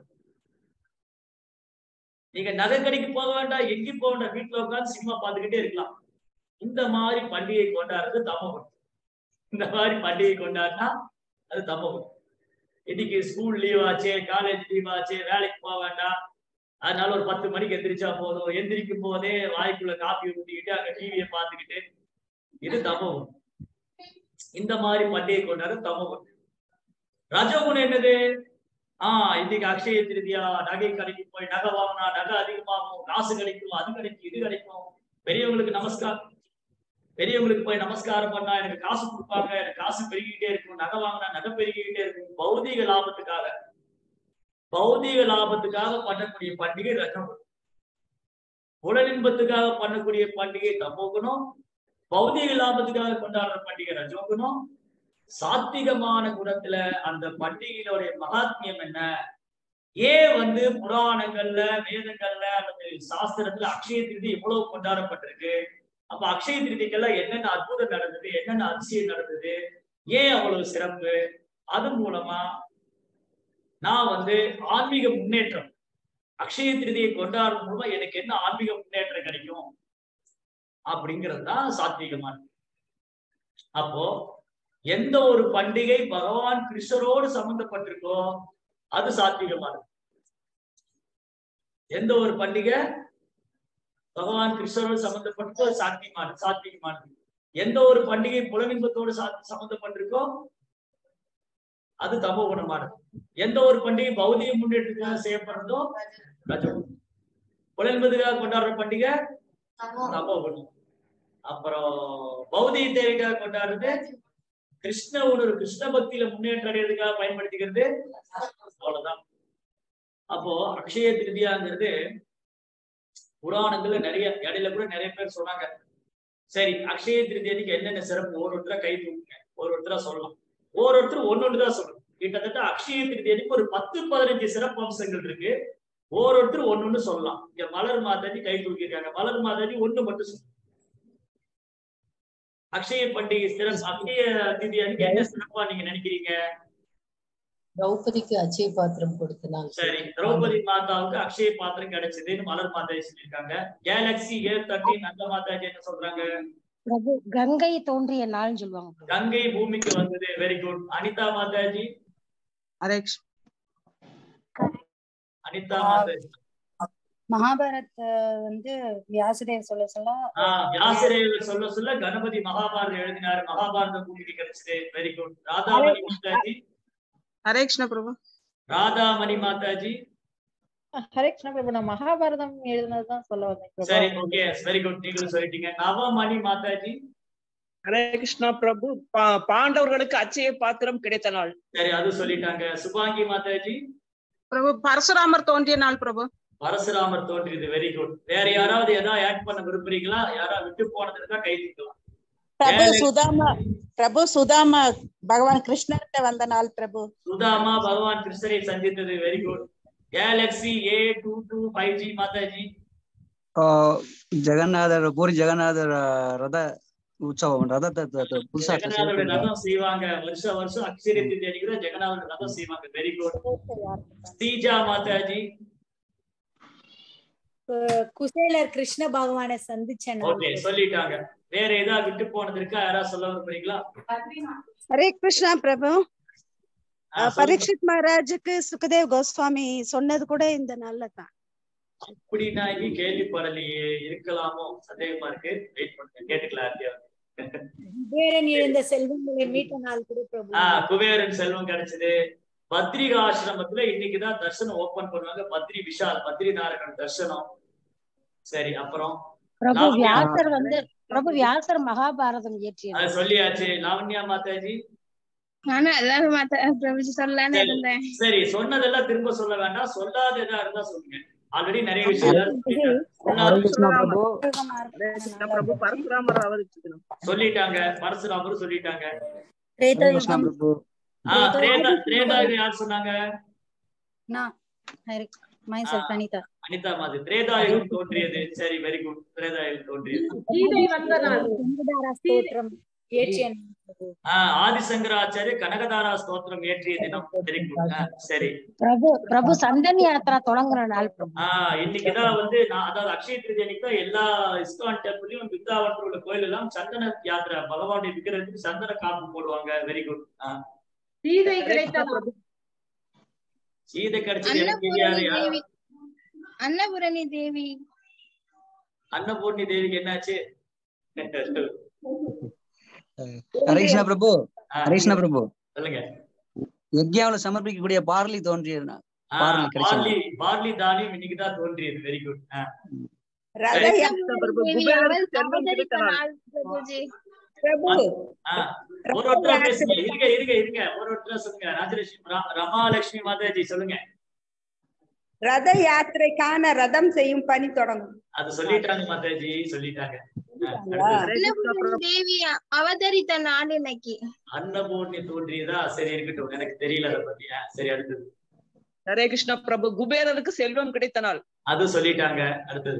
நீங்க நகை கடைக்கு போக வேண்டாம் எங்கேயும் போக வேண்டாம் வீட்டுல உட்காந்து சினிமா பார்த்துக்கிட்டே இருக்கலாம் இந்த மாதிரி பண்டிகை கொண்டாடுறது தமகுணம் இந்த மாதிரி பண்டிகை கொண்டாடினா அது தமகுணம் இன்னைக்கு ஸ்கூல் லீவ் ஆச்சு காலேஜ் லீவ் ஆச்சு வேலைக்கு போக வேண்டாம் அதனால ஒரு பத்து மணிக்கு எந்திரிச்சா போதும் எந்திரிக்கும் போதே வாய்க்குள்ள காப்பி ஊட்டிக்கிட்டு அங்க டிவியை பார்த்துக்கிட்டு இது தமகுணம் இந்த மாதிரி பண்டிகை கொண்டாடுறது தமகுணம் ரஜகுணம் என்னது ஆஹ் இன்னைக்கு அக்ஷய திருதியா நகை கடைக்கு போய் நகை வாங்கினா நகை அதிகமாகும் காசு கிடைக்கும் அது கிடைக்கும் இது கிடைக்கும் பெரியவங்களுக்கு நமஸ்காரம் பெரியவங்களுக்கு போய் நமஸ்காரம் பண்ணா எனக்கு காசு கொடுப்பாங்க எனக்கு காசு பெருகிக்கிட்டே இருக்கும் நகை வாங்கினா நகை பெருகிக்கிட்டே இருக்கும் பௌதீக லாபத்துக்காக பௌதீக லாபத்துக்காக பண்ணக்கூடிய பண்டிகை ரஜம் உடலின்பத்துக்காக பண்ணக்கூடிய பண்டிகை தமோகுணம் பௌதீக லாபத்துக்காக கொண்டாடுற பண்டிகை ரஜோகுணம் சாத்விகமான குணத்துல அந்த பண்டிகையினுடைய மகாத்மியம் என்ன ஏன் வந்து புராணங்கள்ல வேதங்கள்ல அல்லது சாஸ்திரத்துல அக்ஷய திருதி எவ்வளவு கொண்டாடப்பட்டிருக்கு அப்ப அக்ஷய திருதிக்கெல்லாம் என்னென்ன அற்புதம் நடந்தது என்னென்ன அதிசயம் நடந்தது ஏன் அவ்வளவு சிறப்பு அது மூலமா நான் வந்து ஆன்மீக முன்னேற்றம் அக்ஷய திருதியை கொண்டாடும் மூலமா எனக்கு என்ன ஆன்மீக முன்னேற்றம் கிடைக்கும் அப்படிங்கிறது தான் சாத்வீகமான அப்போ எந்த ஒரு பண்டிகை பகவான் கிருஷ்ணரோடு சம்பந்தப்பட்டிருக்கோ அது சாத்வீகமானது எந்த ஒரு பண்டிகை பகவான் கிருஷ்ணரோடு சம்பந்தப்பட்டிருக்கோ அது சாத்வீகமானது சாத்வீகமானது எந்த ஒரு பண்டிகை புலனின்பத்தோடு சம்பந்தப்பட்டிருக்கோ அது தமோ குணமானது எந்த ஒரு பண்டிகை பௌதிக முன்னேற்றத்துக்காக செய்யப்படுறதோ ரஜகுணம் புலன்பதுக்காக கொண்டாடுற பண்டிகை தமோ குணம் அப்புறம் பௌதிக தேவைக்காக கொண்டாடுறது கிருஷ்ண உணர்வு கிருஷ்ண பக்தியில முன்னேற்றம் அடைறதுக்காக பயன்படுத்திக்கிறது அவ்வளவுதான் அப்போ அக்ஷய திருதியாங்கிறது புராணங்கள்ல நிறைய இடையில கூட நிறைய பேர் சொன்னாங்க சரி அக்ஷய திருதி அன்னைக்கு என்னென்ன சிறப்பு ஒரு ஒருத்தரா கை தூக்குங்க ஒரு ஒருத்தரா சொல்லலாம் ஒரு ஒருத்தர் ஒன்னொன்னு தான் சொல்லணும் கிட்டத்தட்ட அக்ஷய திருதி அன்னைக்கு ஒரு பத்து பதினஞ்சு சிறப்பு அம்சங்கள் இருக்கு ஒரு ஒருத்தர் ஒன்னொன்னு சொல்லலாம் இங்க மலர் மாதாஜி கை தூக்கியிருக்காங்க மலர் மாதாஜி ஒண்ணு மட்டும் சொல்லணும் அக்ஷய பண்டிகை சிறப்பு அக்ஷய திதி அன்னைக்கு என்ன சிறப்பா நீங்க நினைக்கிறீங்க திரௌபதிக்கு அச்சய பாத்திரம் கொடுத்த நாள் சரி திரௌபதி மாதாவுக்கு அக்ஷய பாத்திரம் கிடைச்சதுன்னு மலர் மாதாஜி சொல்லியிருக்காங்க கேலக்சி ஏ தேர்ட்டின் அந்த மாதாஜி என்ன சொல்றாங்க பிரபு கங்கை தோன்றிய நாள்னு சொல்லுவாங்க பிரபு. கங்கை பூமிக்கு வந்தது வெரி குட் அனிதா மாதாஜி ஹரே அனிதா மாதாஜி மகாபாரத் வந்து வியாசதேவ் சொல்ல சொல்ல ஆஹ் வியாசரேவர் சொல்ல சொல்ல கணபதி மகாபாரதம் எழுதினாரு மகாபாரத பூமிக்கு கிடைச்சது வெரி குட் ராதாமணி மாதாஜி ஹரே கிருஷ்ண பிரபு ராதாமணி மாதாஜி ஹரே கிருஷ்ண பிரபு நான் மகாபாரதம் எழுதுனதுதான் சொல்ல வந்தேன் பிரபு சரி ஓகே வெரி குட் நீங்களும் சொல்லிட்டீங்க நவமணி மாதாஜி ஹரே கிருஷ்ணா பிரபு பா- பாண்டவர்களுக்கு அச்சய பாத்திரம் கிடைத்த நாள் சரி அது சொல்லிட்டாங்க சுபாங்கி மாதாஜி பிரபு பரசுராமர் தோன்றிய நாள் பிரபு பரசுராமர் தோன்றியது வெரி குட் வேற யாராவது ஏதாவது ஆட் பண்ண விரும்புறீங்களா யாராவது விட்டு போனது இருந்தா கை தூக்கலாம் பிரபு Galaxy- சுதாமா பிரபு சுதாமா பகவான் கிருஷ்ணர்கிட்ட வந்த நாள் பிரபு சுதாமா பகவான் கிருஷ்ணரை சந்தித்தது very good Galaxy A two two five G Mataji ಆ, ಜಗನ್ನಾಥರ ಪೂರಿ ಜಗನ್ನಾಥರ ರಥ ಉತ್ಸವ ರಥ ತ- ತ- ತ- புதுசா ஜெகநாதோட ரதம் செய்வாங்க வருஷம் வருஷம் அக்ஷய திதி அன்னைக்கு தான் ஜெகநாதோட ரதம் செய்வாங்க வெரி குட் ஸ்ரீஜா மாதாஜி கு- குசேலர் கிருஷ்ண பகவானை சந்திச்ச நாள் ஓகே சொல்லிட்டாங்க வேற ஏதாவது விட்டு போனது இருக்கா யாராவது சொல்ல விரும்புறீங்களா ஹரே கிருஷ்ணா பிரபு ஆ, சொல்லுங்க. பரீட்சித் மகாராஜுக்கு சுகதேவ் கோஸ்வாமி சொன்னது கூட இந்த நாள்ல தான் அப்படி நான் இங்க கேள்விப்படலையே இருக்கலாமோ சந்தேகமா இருக்கு வெயிட் பண்ணுங்க கேட்டுக்கலாம் யார்கிட்டயாவது. குபேரன் எழுந்த செல்வங்களை மீட்ட நாள் கூட பிரபு ஆஹ் குபேரன் செல்வம் கிடைச்சது பத்ரிகா ஆசிரமத்துல இன்னைக்குதான் தர்சனம் ஓபன் பண்ணுவாங்க பத்ரி விஷால் பத்ரி நாராயணன் தர்சனம் சரி அப்புறம் பிரபு லாவண்யா வியாசர் வந்து பிரபு வியாசர் மகாபாரதம் இயற்றியது அது சொல்லியாச்சு லாவண்யா மாதாஜி நானும் அதான் மாத்த பிரபுஜி சொல்லலான்னு சரி. இருந்தேன் சரி சொன்னதெல்லாம் திரும்ப சொல்ல வேண்டாம் சொல்லாத எதா இருந்தா சொல்லுங்க ஆல்ரெடி நிறைய விஷயம் எல்லாரும் சொல்லிட்டாங்க. ஹரே கிருஷ்ணா பிரபு ஹரே கிருஷ்ணா பிரபு பரசுராமர் அவதரிச்ச தினம் சொல்லிட்டாங்க பரசுராமரும் சொல்லிட்டாங்க ஹரே கிருஷ்ணா பிரபு ஆஹ் திரேதா திரேதா இது யார் சொன்னாங்க நான் ஹரி மைசெல்ஃப் அனிதா அனிதா மாதிரி திரேதாயுகம் தோன்றியது சரி வெரி குட் திரேதாயுகம் தோன்றியது கீதை வந்த நாள் கங்கதாரா ஸ்தோத்திரம் இயற்றிய நாள் பிரபு ஆஹ் ஆதிசங்கராச்சாரிய கனகதாரா ஸ்தோத்திரம் ஏற்றிய தினம் வெரி குட் சரி பிரபு பிரபு சந்தன் யாத்திரா தொடங்குற நாள் பிரபு ஆஹ் இன்னைக்குதான் வந்து நான் அதாவது அக்ஷய திருதி அன்னைக்கு தான் எல்லா இஸ்கான் டெம்பிளையும் பிருந்தாவனத்தில் உள்ள கோயில் எல்லாம் சந்தன யாத்திரை பகவானுடைய விக்கிரத்துக்கு சந்தன காப்பு போடுவாங்க வெரி குட் சீதை கிடைத்த நாள் சீதை கிடைச்சது எனக்கு தெரியாது அன்னபூரணி யார் தேவி அன்னபூரணி தேவி அன்னபூர்ணி தேவிக்கு என்னாச்சு ஹரே கிருஷ்ணா பிரபு ஆஹ் ஹரே கிருஷ்ணா பிரபு சொல்லுங்க யஜ்யாவில் சமர்ப்பிக்கக்கூடிய பார்லி தோன்றிய நாள் ஆஹ் பார்லி கிடைச்ச நாள் பார்லி பார்லி தானியம் இன்னைக்குதான் தோன்றியது வெரி குட் ரத சரி. யா- பிரபு தேவி குபேரனுக்கு அவள் செல்வம் கிடைத்த அவதரித்த நாள் நாள் பிரபுஜி பிரபு ஆஹ் ஒரு ஒருத்தரா பேசுங்க இருங்க இருங்க இருங்க ஒரு ஒருத்தரா சொல்லுங்க ராஜலட்சுமி ரா- ரமாலட்சுமி மாதாஜி சொல்லுங்க ரத யாத்திரைக்கான ரதம் செய்யும் பணி தொடங்கும் அது சொல்லிட்டாங்க மாதாஜி சொல்லிட்டாங்க ஆஹ் அடுத்தது. ஹரே கிருஷ்ணா பிரபு அன்னபூரணி தேவி அவதரித்த நாள் இன்னைக்கு அன்னபூர்ணி தோன்றியதா சரி இருக்கட்டும் எனக்கு தெரியல அதை பத்தி ஆஹ் சரி அடுத்தது ஹரே கிருஷ்ணா பிரபு குபேரனுக்கு செல்வம் கிடைத்த நாள் அது சொல்லிட்டாங்க அடுத்தது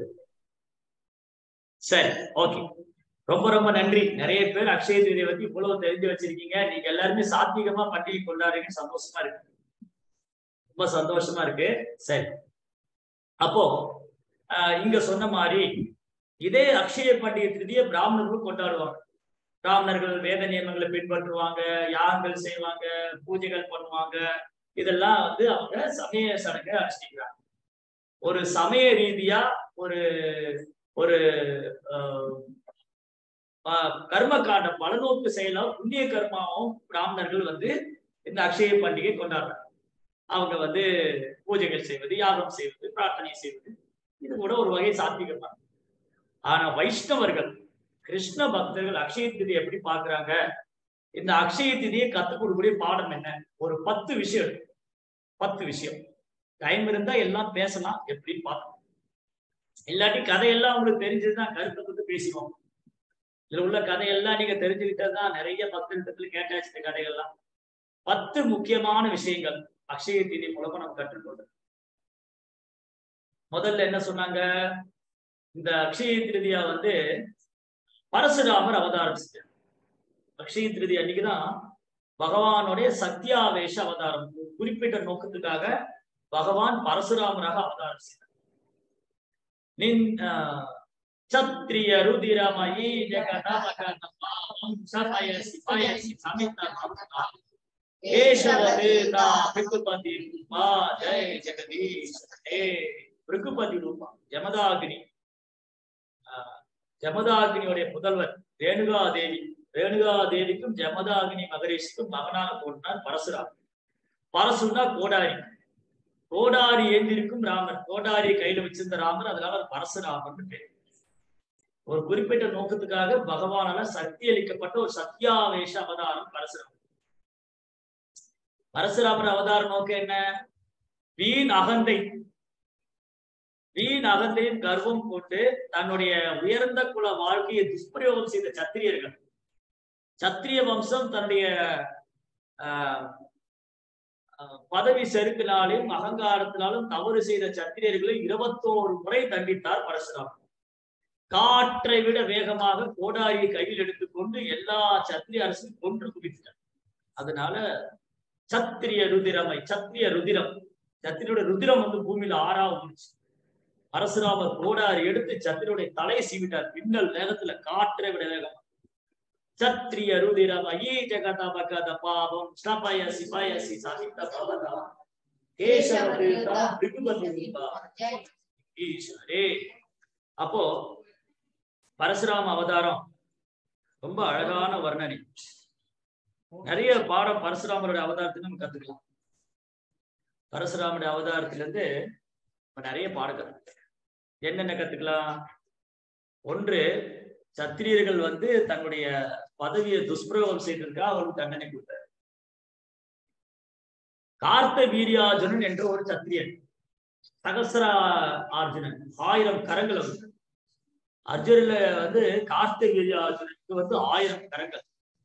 சரி ஓகே ரொம்ப ரொம்ப நன்றி நிறைய பேர் அக்ஷய திருதியை பத்தி இவ்வளவு தெரிஞ்சு வச்சிருக்கீங்க நீங்க எல்லாருமே சாத்வீகமா பண்டிகை கொண்டாடுறீங்கன்னு சந்தோஷமா இருக்கு ரொம்ப சந்தோஷமா இருக்கு சரி அப்போ ஆஹ் இங்க சொன்ன மாதிரி இதே அக்ஷய பண்டிகை திருதியை பிராமணர்களும் கொண்டாடுவாங்க பிராமணர்கள் வேத நியமங்களை பின்பற்றுவாங்க யாகங்கள் செய்வாங்க பூஜைகள் பண்ணுவாங்க இதெல்லாம் வந்து அவங்க சமய சடங்கை அனுஷ்டிக்கிறாங்க ஒரு சமய ரீதியா ஒரு ஒரு ஆஹ், ஆஹ், கர்ம காண்டம் பலநோக்கு செயலும் புண்ணிய கர்மாவும் பிராமணர்கள் வந்து இந்த அக்ஷய பண்டிகை கொண்டாடுறாங்க அவங்க வந்து பூஜைகள் செய்வது யாகம் செய்வது பிரார்த்தனை செய்வது இது கூட ஒரு வகை சாத்விகமா ஆனா வைஷ்ணவர்கள் கிருஷ்ண பக்தர்கள் அக்ஷய திதி எப்படி பாக்குறாங்க இந்த அக்ஷய திதியை கத்துக் கொடுக்கக்கூடிய பாடம் என்ன ஒரு பத்து விஷயம் இருக்கு பத்து விஷயம் டைம் இருந்தா எல்லாம் பேசலாம் எப்படின்னு பார்க்கணும் இல்லாட்டி கதையெல்லாம் உங்களுக்கு தெரிஞ்சதுதான் கருத்தை வந்து பேசிக்கோங்க இதுல உள்ள கதையெல்லாம் நீங்க தெரிஞ்சுக்கிட்டதுதான் நிறைய பக்தர்கிட்ட கேட்டாச்சு இந்த கதைகள்லாம் பத்து முக்கியமான விஷயங்கள் அக்ஷய தீதி மூலமா நம்ம கற்றுக்கொள்றோம் முதல்ல என்ன சொன்னாங்க இந்த அக்ஷய திருதியா வந்து பரசுராமர் அவதாரம் செஞ்சார் அக்ஷய திருதி அன்னைக்குதான் பகவானுடைய சத்தியாவேஷ அவதாரம் ஒரு குறிப்பிட்ட நோக்கத்துக்காக பகவான் பரசுராமராக அவதாரம் செய்தார் நின் ஆஹ், சத்ரிய ருதிரமயி ஜெகநாமகனமாம் சபயசி பயசி சமிதா கேசவதேதா பிருகுபதி ரூபா ஜெய ஜெகதீஷ் ஹே பிருகுபதி ரூபா ஜமதாகினி ஆஹ், ஜமதாகினியுடைய புதல்வர் ரேணுகா தேவி ரேணுகா தேவிக்கும் ஜமதாகினி மகரிஷிக்கும் மகனாக தோன்றினார் பரசுராமர் பரசுன்னா கோடாரி கோடாரி ஏந்திருக்கும் ராமர் கோடாரியை கையில வச்சிருந்த ராமர் அதனால அவர் பரசுராமர்னு பேர் ஒரு குறிப்பிட்ட நோக்கத்துக்காக பகவானால சக்தி அளிக்கப்பட்ட ஒரு சத்யாவேஷ அவதாரம் பரசுராமர் பரசுராமர் அவதார நோக்கம் என்ன வீண் அகந்தை வீண் அகந்தையின் கர்வம் கொண்டு தன்னுடைய உயர்ந்த குல வாழ்க்கையை துஷ்பிரயோகம் செய்த சத்திரியர்கள் சத்திரிய வம்சம் தன்னுடைய ஆஹ், ஆஹ், பதவி செருக்கினாலும் அகங்காரத்தினாலும் தவறு செய்த சத்திரியர்களை இருபத்தோரு முறை தண்டித்தார் பரசுராமர் காற்றை விட வேகமாக கோடாரியை கையில் எடுத்துக்கொண்டு எல்லா சத்திரிய அரசையும் கொன்று குவித்தார் அதனால சத்திரிய ருதிரமை சத்திரிய ருதிரம் சத்திரியோட ருதிரம் வந்து பூமியில ஆறா வந்துச்சு பரசுராமர் கோடாரி எடுத்து சத்திரியுடைய தலையை சீவிட்டார் பின்னல் வேகத்துல காற்றை விட வேகம் சத்திரிய ருதிரம் ஐயே ஜகத பகத பாவம் ஸ்னபயசி பயசி சகித பவதா கேசவ தீர்த்தா பிருகுபதி ரூபா. ஈஸ்வரே அப்போ பரசுராம அவதாரம் ரொம்ப அழகான வர்ணனை நிறைய பாடம் பரசுராமருடைய அவதாரத்தை நம்ம கத்துக்கலாம் பரசுராமருடைய அவதாரத்துல இருந்து இப்ப நிறைய பாடங்கள் என்னென்ன கத்துக்கலாம் ஒன்று சத்திரியர்கள் வந்து தன்னுடைய பதவியை துஷ்பிரயோகம் செய்திருக்கா அவருக்கு தண்டனை கொடுத்தார் கார்த்த வீரியார்ஜுனன் என்ற ஒரு சத்திரியன் சகசரா அர்ஜுனன் ஆயிரம் கரங்கள் அவருக்கு அர்ஜுனில வந்து கார்த்த வீரியார்ஜுனனுக்கு வந்து ஆயிரம் கரங்கள்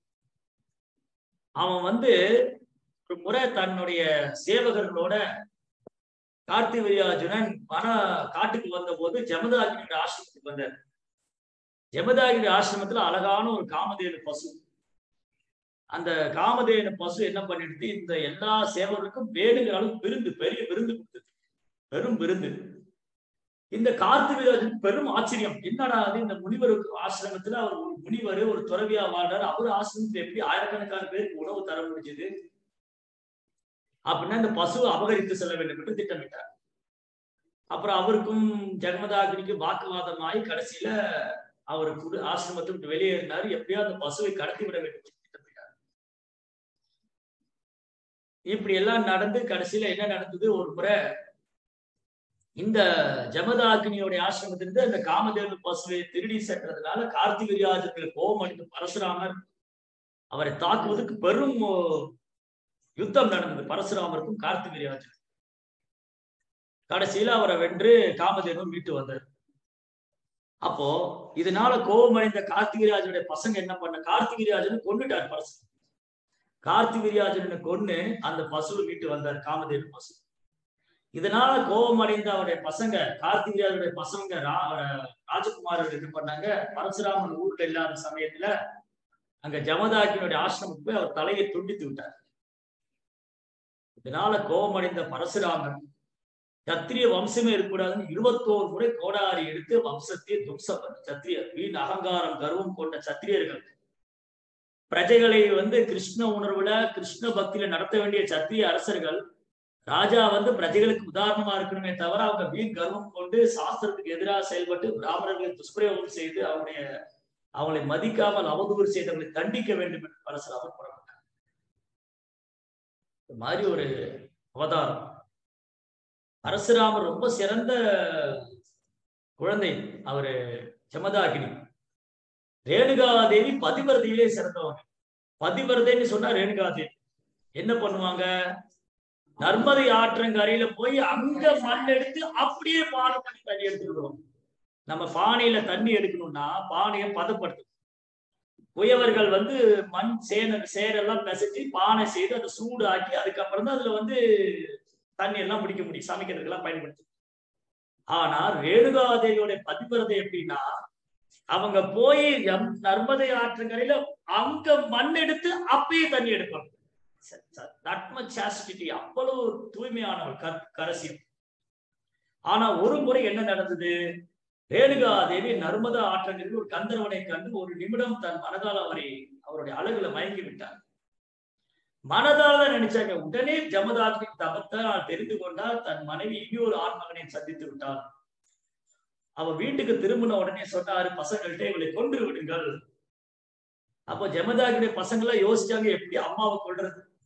அவன் வந்து ஒரு முறை தன்னுடைய சேவகர்களோட கார்த்திவரியார்ஜுனன் வன காட்டுக்கு வந்த போது ஜமதாகிரியோட ஆசிரமத்துக்கு வந்தார் ஜமதாகிரி ஆசிரமத்துல அழகான ஒரு காமதேனு பசு அந்த காமதேனு பசு என்ன பண்ணிடுது இந்த எல்லா சேவர்களுக்கும் வேணுங்கிற அளவுக்கு விருந்து பெரிய விருந்து கொடுத்தது பெரும் விருந்து இந்த கார்த்திவீராஜன் பெரும் ஆச்சரியம் என்னடா அது இந்த முனிவருக்கு ஆசிரமத்துல அவர் ஒரு முனிவர் ஒரு துறவியா வாழ்றாரு அவர் ஆசிரமத்துல எப்படி ஆயிரக்கணக்கான பேருக்கு உணவு தர முடிஞ்சது அப்படின்னா இந்த பசுவை அபகரித்து செல்ல வேண்டும் என்று திட்டமிட்டார் அப்புறம் அவருக்கும் ஜெகமதாகினிக்கும் வாக்குவாதமாகி கடைசியில அவர் குடு ஆசிரமத்தை விட்டு வெளியேறினார் எப்படியோ அந்த பசுவை கடத்தி விட வேண்டும் என்று திட்டமிட்டார் இப்படி எல்லாம் நடந்து கடைசியில என்ன நடந்தது ஒரு முறை இந்த ஜமதாகினியோட ஆசிரமத்திலிருந்து அந்த காமதேவ பசுவை திருடி சென்றதுனால கார்த்திகிரியாஜருக்கு கோபம் அடைந்து பரசுராமர் அவரை தாக்குவதற்கு பெரும் யுத்தம் நடந்தது பரசுராமருக்கும் கார்த்திகிரியாஜர் கடைசியில அவரை வென்று காமதேவன் மீட்டு வந்தார் அப்போ இதனால கோபமடைந்த கார்த்திகிரியாஜனுடைய பசங்க என்ன பண்ண கார்த்திகிரியாஜன் கொண்டுட்டார் பரசு கார்த்திகிரியாஜனை கொன்னு அந்த பசுவை மீட்டு வந்தார் காமதேவன் பசு இதனால கோபம் அடைந்த அவருடைய பசங்க கார்த்திகிரியாஜனுடைய பசங்க ரா- ராஜகுமாரர்கள் என்ன பண்ணாங்க பரசுராமன் ஊர்ல இல்லாத சமயத்துல அங்க ஜமதாக்கினுடைய ஆசிரமத்துக்கு போய் அவர் தலையை துண்டித்து விட்டார் இதனால கோபமடைந்த பரசுராமன் சத்திரிய வம்சமே இருக்கக்கூடாதுன்னு இருபத்தோரு முறை கோடாரி எடுத்து வம்சத்தை தும்சம் பண்ண சத்திரிய வீண் அகங்காரம் கர்வம் கொண்ட சத்திரியர்கள் பிரஜைகளை வந்து கிருஷ்ண உணர்வுல கிருஷ்ண பக்தியில நடத்த வேண்டிய சத்திரிய அரசர்கள் ராஜா வந்து பிரஜைகளுக்கு உதாரணமா இருக்கணுமே தவிர அவங்க வீண் கர்வம் கொண்டு சாஸ்திரத்துக்கு எதிராக செயல்பட்டு பிராமணர்களை துஷ்பிரயோகம் செய்து அவருடைய அவங்களை மதிக்காமல் அவதூறு செய்தவர்களை தண்டிக்க வேண்டும் என்று பரசுராமர் புறப்பட்டார் இந்த மாதிரி ஒரு அவதாரம் பரசுராமர் ரொம்ப சிறந்த குழந்தை அவரு ஜமதாகினி ரேணுகாதேவி பதிவரதையிலே சிறந்தவங்க பதிவரதைன்னு சொன்னா ரேணுகாதேவி என்ன பண்ணுவாங்க நர்மதை ஆற்றங்கரையில போய் அங்க மண் எடுத்து அப்படியே பானை பண்ணி தண்ணி எடுத்துட்டு வருவாங்க நம்ம பானையில தண்ணி எடுக்கணும்னா பானையை பதப்படுத்தும் குயவர்கள் வந்து மண் சேன சேரெல்லாம் பிசைச்சு பானை செய்து அதை சூடு ஆக்கி அதுக்கப்புறம் தான் அதுல வந்து தண்ணி எல்லாம் பிடிக்க முடியும் சமைக்கிறதுக்கு எல்லாம் பயன்படுத்தும் ஆனா ரேணுகாதேவியோட பதிவிரதை எப்படின்னா அவங்க போய் எம்- நர்மதை ஆற்றங்கரையில அங்க மண் எடுத்து அப்பயே தண்ணி எடுப்பாங்க தட் மச் சாஸ்டிட்டி அவ்வளவு தூய்மையானவள் கர் கரசியம் ஆனா ஒரு முறை என்ன நடந்தது ரேணுகா தேவி நர்மதா ஆற்றங்கரையில் ஒரு கந்தர்வனை கண்டு ஒரு நிமிடம் தன் மனதால் அவரை அவருடைய அழகுல மயங்கி விட்டார் மனதால தான் நினைச்சாங்க உடனே ஜமதாத்ரி தவத்தை நான் தெரிந்து கொண்டால் தன் மனைவி இன்னொரு ஆண்மகனை சந்தித்து விட்டார் அவ வீட்டுக்கு திரும்பின உடனே சொன்னாரு பசங்கள்ட்ட இவளை கொன்று விடுங்கள் அப்போ ஜமதாகிரி பசங்க எல்லாம் யோசிச்சாங்க எப்படி அம்மாவை கொல்றது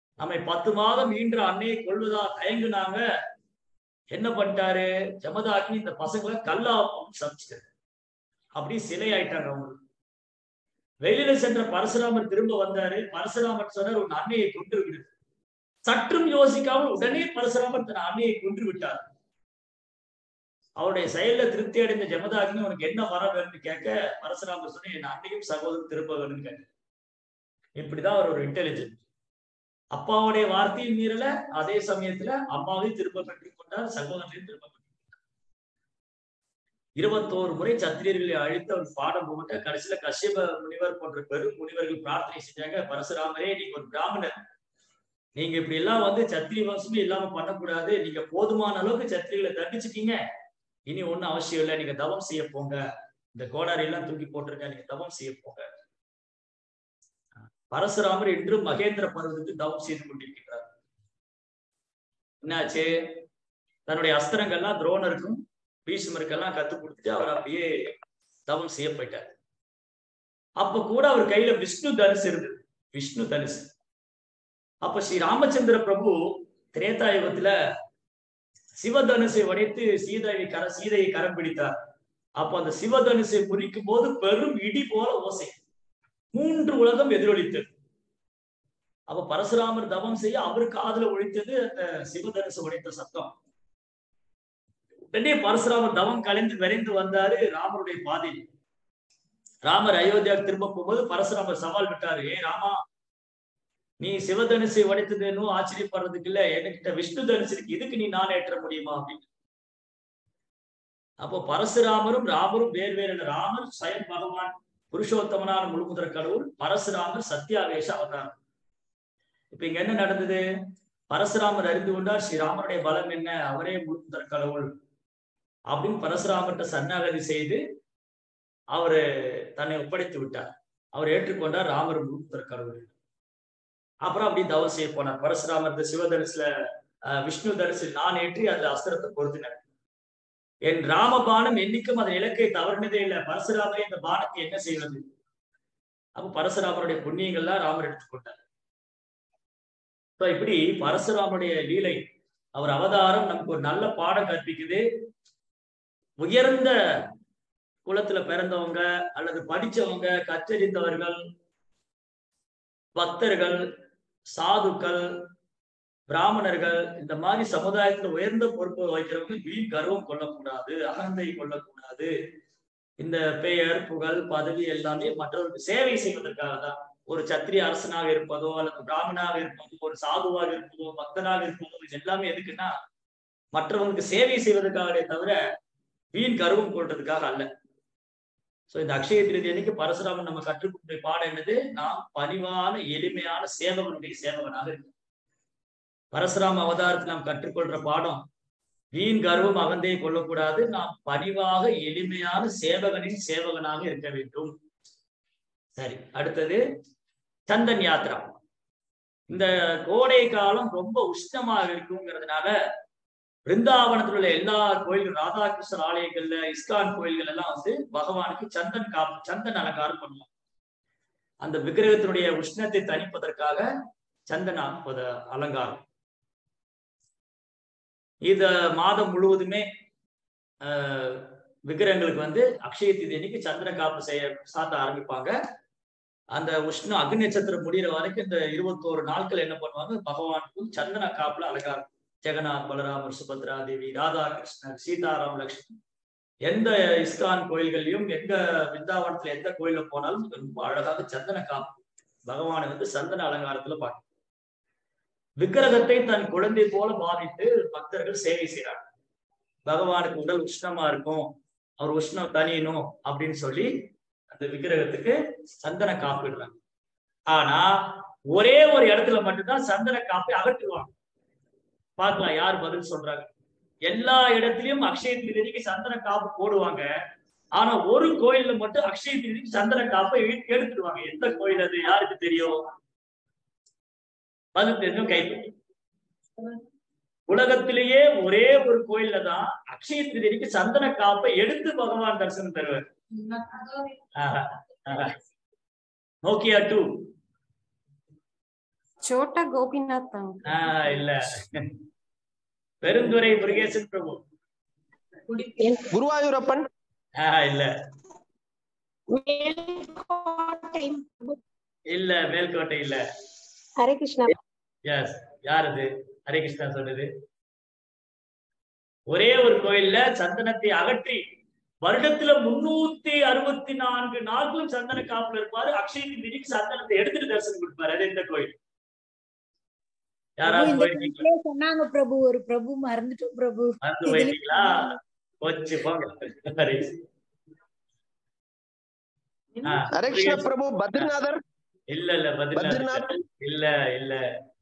நம்மை பத்து மாதம் ஈன்ற அன்னையை கொள்வதா தயங்குனாங்க என்ன பண்ணிட்டாரு ஜமதாக்னி இந்த பசங்களை கல்லாப்பம் சமைச்சிட்டாரு அப்படி சிலை ஆயிட்டாங்க அவங்க வெளியில சென்ற பரசுராமர் திரும்ப வந்தாரு பரசுராமர் சொன்னார் உன் அன்னையை கொன்று விடு சற்றும் யோசிக்காமல் உடனே பரசுராமர் தன் அன்னையை கொன்று விட்டார் அவருடைய செயல்ல திருப்தி அடைந்த ஜமதாக்னி உனக்கு என்ன வர வேணும்னு கேட்க பரசுராமர் சொன்ன என் அன்னையும் சகோதரன் திரும்ப வேணும்னு கேட்ட இப்படிதான் அவர் ஒரு இன்டெலிஜென்ட் அப்பாவுடைய வார்த்தையும் மீறல அதே சமயத்துல அம்மாவையும் திரும்ப பெற்றுக் கொண்டார் சகோதரனையும் திரும்ப பெற்றுக் கொண்டார் இருபத்தோரு முறை சத்திரியர்களை அழித்து அவர் பாடம் போட்ட கடைசியில கஷ்யப முனிவர் போன்ற பெரும் முனிவர்கள் பிரார்த்தனை செஞ்சாங்க பரசுராமரே நீங்க ஒரு பிராமணர் நீங்க இப்படி எல்லாம் வந்து சத்திரிய வம்சமே இல்லாம பண்ணக்கூடாது நீங்க போதுமான அளவுக்கு சத்திரிகளை தண்டிச்சிட்டீங்க இனி ஒண்ணும் அவசியம் இல்லை நீங்க தவம் செய்ய போங்க இந்த கோடாரி எல்லாம் தூக்கி போட்டிருக்க நீங்க தவம் செய்ய போங்க பரசுராமர் இன்றும் மகேந்திர பர்வதத்தில் தவம் செய்து கொண்டிருக்கிறார் என்னாச்சு தன்னுடைய அஸ்திரங்கள்லாம் துரோணருக்கும் பீஷ்மருக்கெல்லாம் கத்து கொடுத்துட்டு அவர் அப்படியே தவம் செய்ய போயிட்டார் அப்ப கூட அவர் கையில விஷ்ணு தனுசு இருந்தது விஷ்ணு தனுசு அப்ப ஸ்ரீ ராமச்சந்திர பிரபு திரேதாயுகத்துல சிவதனுசை உடைத்து சீதையை கர சீதையை கரம் பிடித்தார் அப்ப அந்த சிவதனுசை முறிக்கும் போது பெரும் இடி போல ஓசை மூன்று உலகம் எதிரொலித்தது அப்ப பரசுராமர் தவம் செய்ய அவர் காதுல ஒழித்தது அந்த சிவதனுசு உடைத்த சத்தம் உடனே பரசுராமர் தவம் கலைந்து விரைந்து வந்தாரு ராமருடைய பாதையில் ராமர் அயோத்தியாவுக்கு திரும்ப போகும்போது பரசுராமர் சவால் விட்டாரு ஏ ராமா நீ சிவதனுசை உடைத்ததுன்னு ஆச்சரியப்படுறதுக்கு இல்ல என்கிட்ட விஷ்ணு தனுசு இருக்கு இதுக்கு நீ நான் ஏற்ற முடியுமா அப்படின்னு அப்போ பரசுராமரும் ராமரும் வேறு வேறு ராமர் ஸ்வயம் பகவான் புருஷோத்தமனான முழுமுதற் கடவுள் பரசுராமர் சத்தியாவேஷ அவதாரம் இப்ப இங்க என்ன நடந்தது பரசுராமர் அறிந்து கொண்டார் ஸ்ரீராமருடைய பலம் என்ன அவரே முழுமுதற் கடவுள் அப்படின்னு பரசுராமர்கிட்ட சரணாகதி செய்து அவரு தன்னை ஒப்படைத்து விட்டார் அவர் ஏற்றுக்கொண்டார் ராமர் முழுமுதற் கடவுள் அப்புறம் அப்படி தவம் செய்ய போனார் பரசுராமர் இந்த சிவதனுசுல விஷ்ணு தனுசில் நான் ஏற்றி அந்த அஸ்திரத்தை பொருத்தினார் என் ராமபானம் என்னைக்கும் அதன் இலக்கை தவறினதே இல்லை பரசுராமரே இந்த பானத்தை என்ன செய்வது அப்ப பரசுராமருடைய புண்ணியங்கள்லாம் ராமர் எடுத்துக்கொண்டார் இப்படி பரசுராமருடைய லீலை அவர் அவதாரம் நமக்கு ஒரு நல்ல பாடம் கற்பிக்குது உயர்ந்த குலத்துல பிறந்தவங்க அல்லது படிச்சவங்க கற்றறிந்தவர்கள் பக்தர்கள் சாதுக்கள் பிராமணர்கள் இந்த மாதிரி சமுதாயத்துல உயர்ந்த பொறுப்பு வைக்கிறவங்க வீண் கர்வம் கொள்ளக்கூடாது அகந்தை கொள்ளக்கூடாது இந்த பெயர் புகழ் பதவி எல்லாமே மற்றவருக்கு சேவை செய்வதற்காக தான் ஒரு சத்திரிய அரசனாக இருப்பதோ அல்லது பிராமணாக இருப்பதோ ஒரு சாதுவாக இருப்பதோ பக்தனாக இருப்பதோ இது எல்லாமே எதுக்குன்னா மற்றவங்களுக்கு சேவை செய்வதற்காகவே தவிர வீண் கர்வம் கொள்றதுக்காக அல்ல சோ இந்த அக்ஷய திருதி அன்னைக்கு பரசுராமன் நம்ம கற்றுக்கொண்ட பாடம் என்னது நாம் பணிவான எளிமையான சேவகனுடைய சேவகனாக இருக்கு பரசுராம அவதாரத்தில் நாம் கற்றுக்கொள்ற பாடம் வீண் கர்வம் அகந்தையை கொள்ளக்கூடாது நாம் பணிவாக எளிமையான சேவகனின் சேவகனாக இருக்க வேண்டும் சரி அடுத்தது சந்தன் யாத்ரா இந்த கோடை காலம் ரொம்ப உஷ்ணமாக இருக்குங்கிறதுனால பிருந்தாவனத்தில் உள்ள எல்லா கோயில்கள் ராதாகிருஷ்ணர் ஆலயங்கள்ல இஸ்கான் கோயில்கள் எல்லாம் வந்து பகவானுக்கு சந்தன் காப்பு சந்தன் அலங்காரம் பண்ணுவாங்க அந்த விக்கிரகத்தினுடைய உஷ்ணத்தை தணிப்பதற்காக சந்தன அலங்காரம் இத மாதம் முழுவதுமே ஆஹ் விக்கிரகங்களுக்கு வந்து அக்ஷய தீதி அன்னைக்கு சந்திர காப்பு செய்ய சாத்த ஆரம்பிப்பாங்க அந்த உஷ்ணம் அக்னி நட்சத்திரம் முடிகிற வரைக்கும் இந்த இருபத்தோரு நாட்கள் என்ன பண்ணுவாங்க பகவானுக்கும் சந்தன காப்புல அலங்காரம் ஜெகநாத் பலராமர் சுபத்ரா தேவி ராதா கிருஷ்ணர் சீதாராம் லட்சுமி எந்த இஸ்கான் கோயில்கள்லயும் எந்த பிருந்தாவனத்துல எந்த கோயில போனாலும் ரொம்ப அழகாக சந்தன காப்பு பகவானை வந்து சந்தன அலங்காரத்துல பார்க்க விக்கிரகத்தை தன் குழந்தை போல பாவித்து பக்தர்கள் சேவை செய்யறாங்க பகவானுக்கு உடல் உஷ்ணமா இருக்கும் அவர் உஷ்ணம் தனியணும் அப்படின்னு சொல்லி அந்த விக்கிரகத்துக்கு சந்தன காப்பிடுறாங்க ஆனா ஒரே ஒரு இடத்துல மட்டும்தான் சந்தன காப்பை அகற்றுவாங்க பார்க்கலாம் யார் பதில் சொல்றாங்க எல்லா இடத்துலயும் அக்ஷய திருதிக்கு சந்தன காப்பு போடுவாங்க ஆனா ஒரு கோயில்ல மட்டும் அக்ஷய திருதிக்கு சந்தன காப்பை எடுத்துடுவாங்க எந்த கோயில் அது யாருக்கு தெரியும் பதில் தெரிஞ்சும் கைப்பற்றி உலகத்திலேயே ஒரே ஒரு கோயில்ல தான் அக்ஷய திருதிக்கு சந்தன காப்பை எடுத்து பகவான் தரிசனம் தருவார் நோக்கியா டூ சோட்டா கோபிநாத் தான் ஆஹ் இல்ல பெருந்துரை முருகேசன் பிரபு குருவாயூரப்பன் ஆஹ் இல்ல இல்ல மேல்கோட்டை இல்ல ஹரே கிருஷ்ணா எஸ் யார் அது ஹரே கிருஷ்ணா சொன்னது ஒரே ஒரு கோயில்ல சந்தனத்தை அகற்றி வருடத்துல முன்னூத்தி அறுபத்தி நான்கு நாட்களும் சந்தன காப்புல இருப்பாரு அக்ஷய திதிக்கு சந்தனத்தை எடுத்துட்டு தரிசனம் கொடுப்பாரு அது இந்த கோயில் பிரபு யாராவது இந்த போயிருக்கீங்களா கோயிலே சொன்னாங்க பிரபு ஒரு பிரபு மறந்துட்டோம் பிரபு மறந்து இதுல போயிருக்கீங்களா வச்சு போங்க ஹரே ஆ, ஹரே கிருஷ்ண பிரபு பத்ரிநாதர் இல்ல இல்ல பத்ரிநாத் இல்ல இல்ல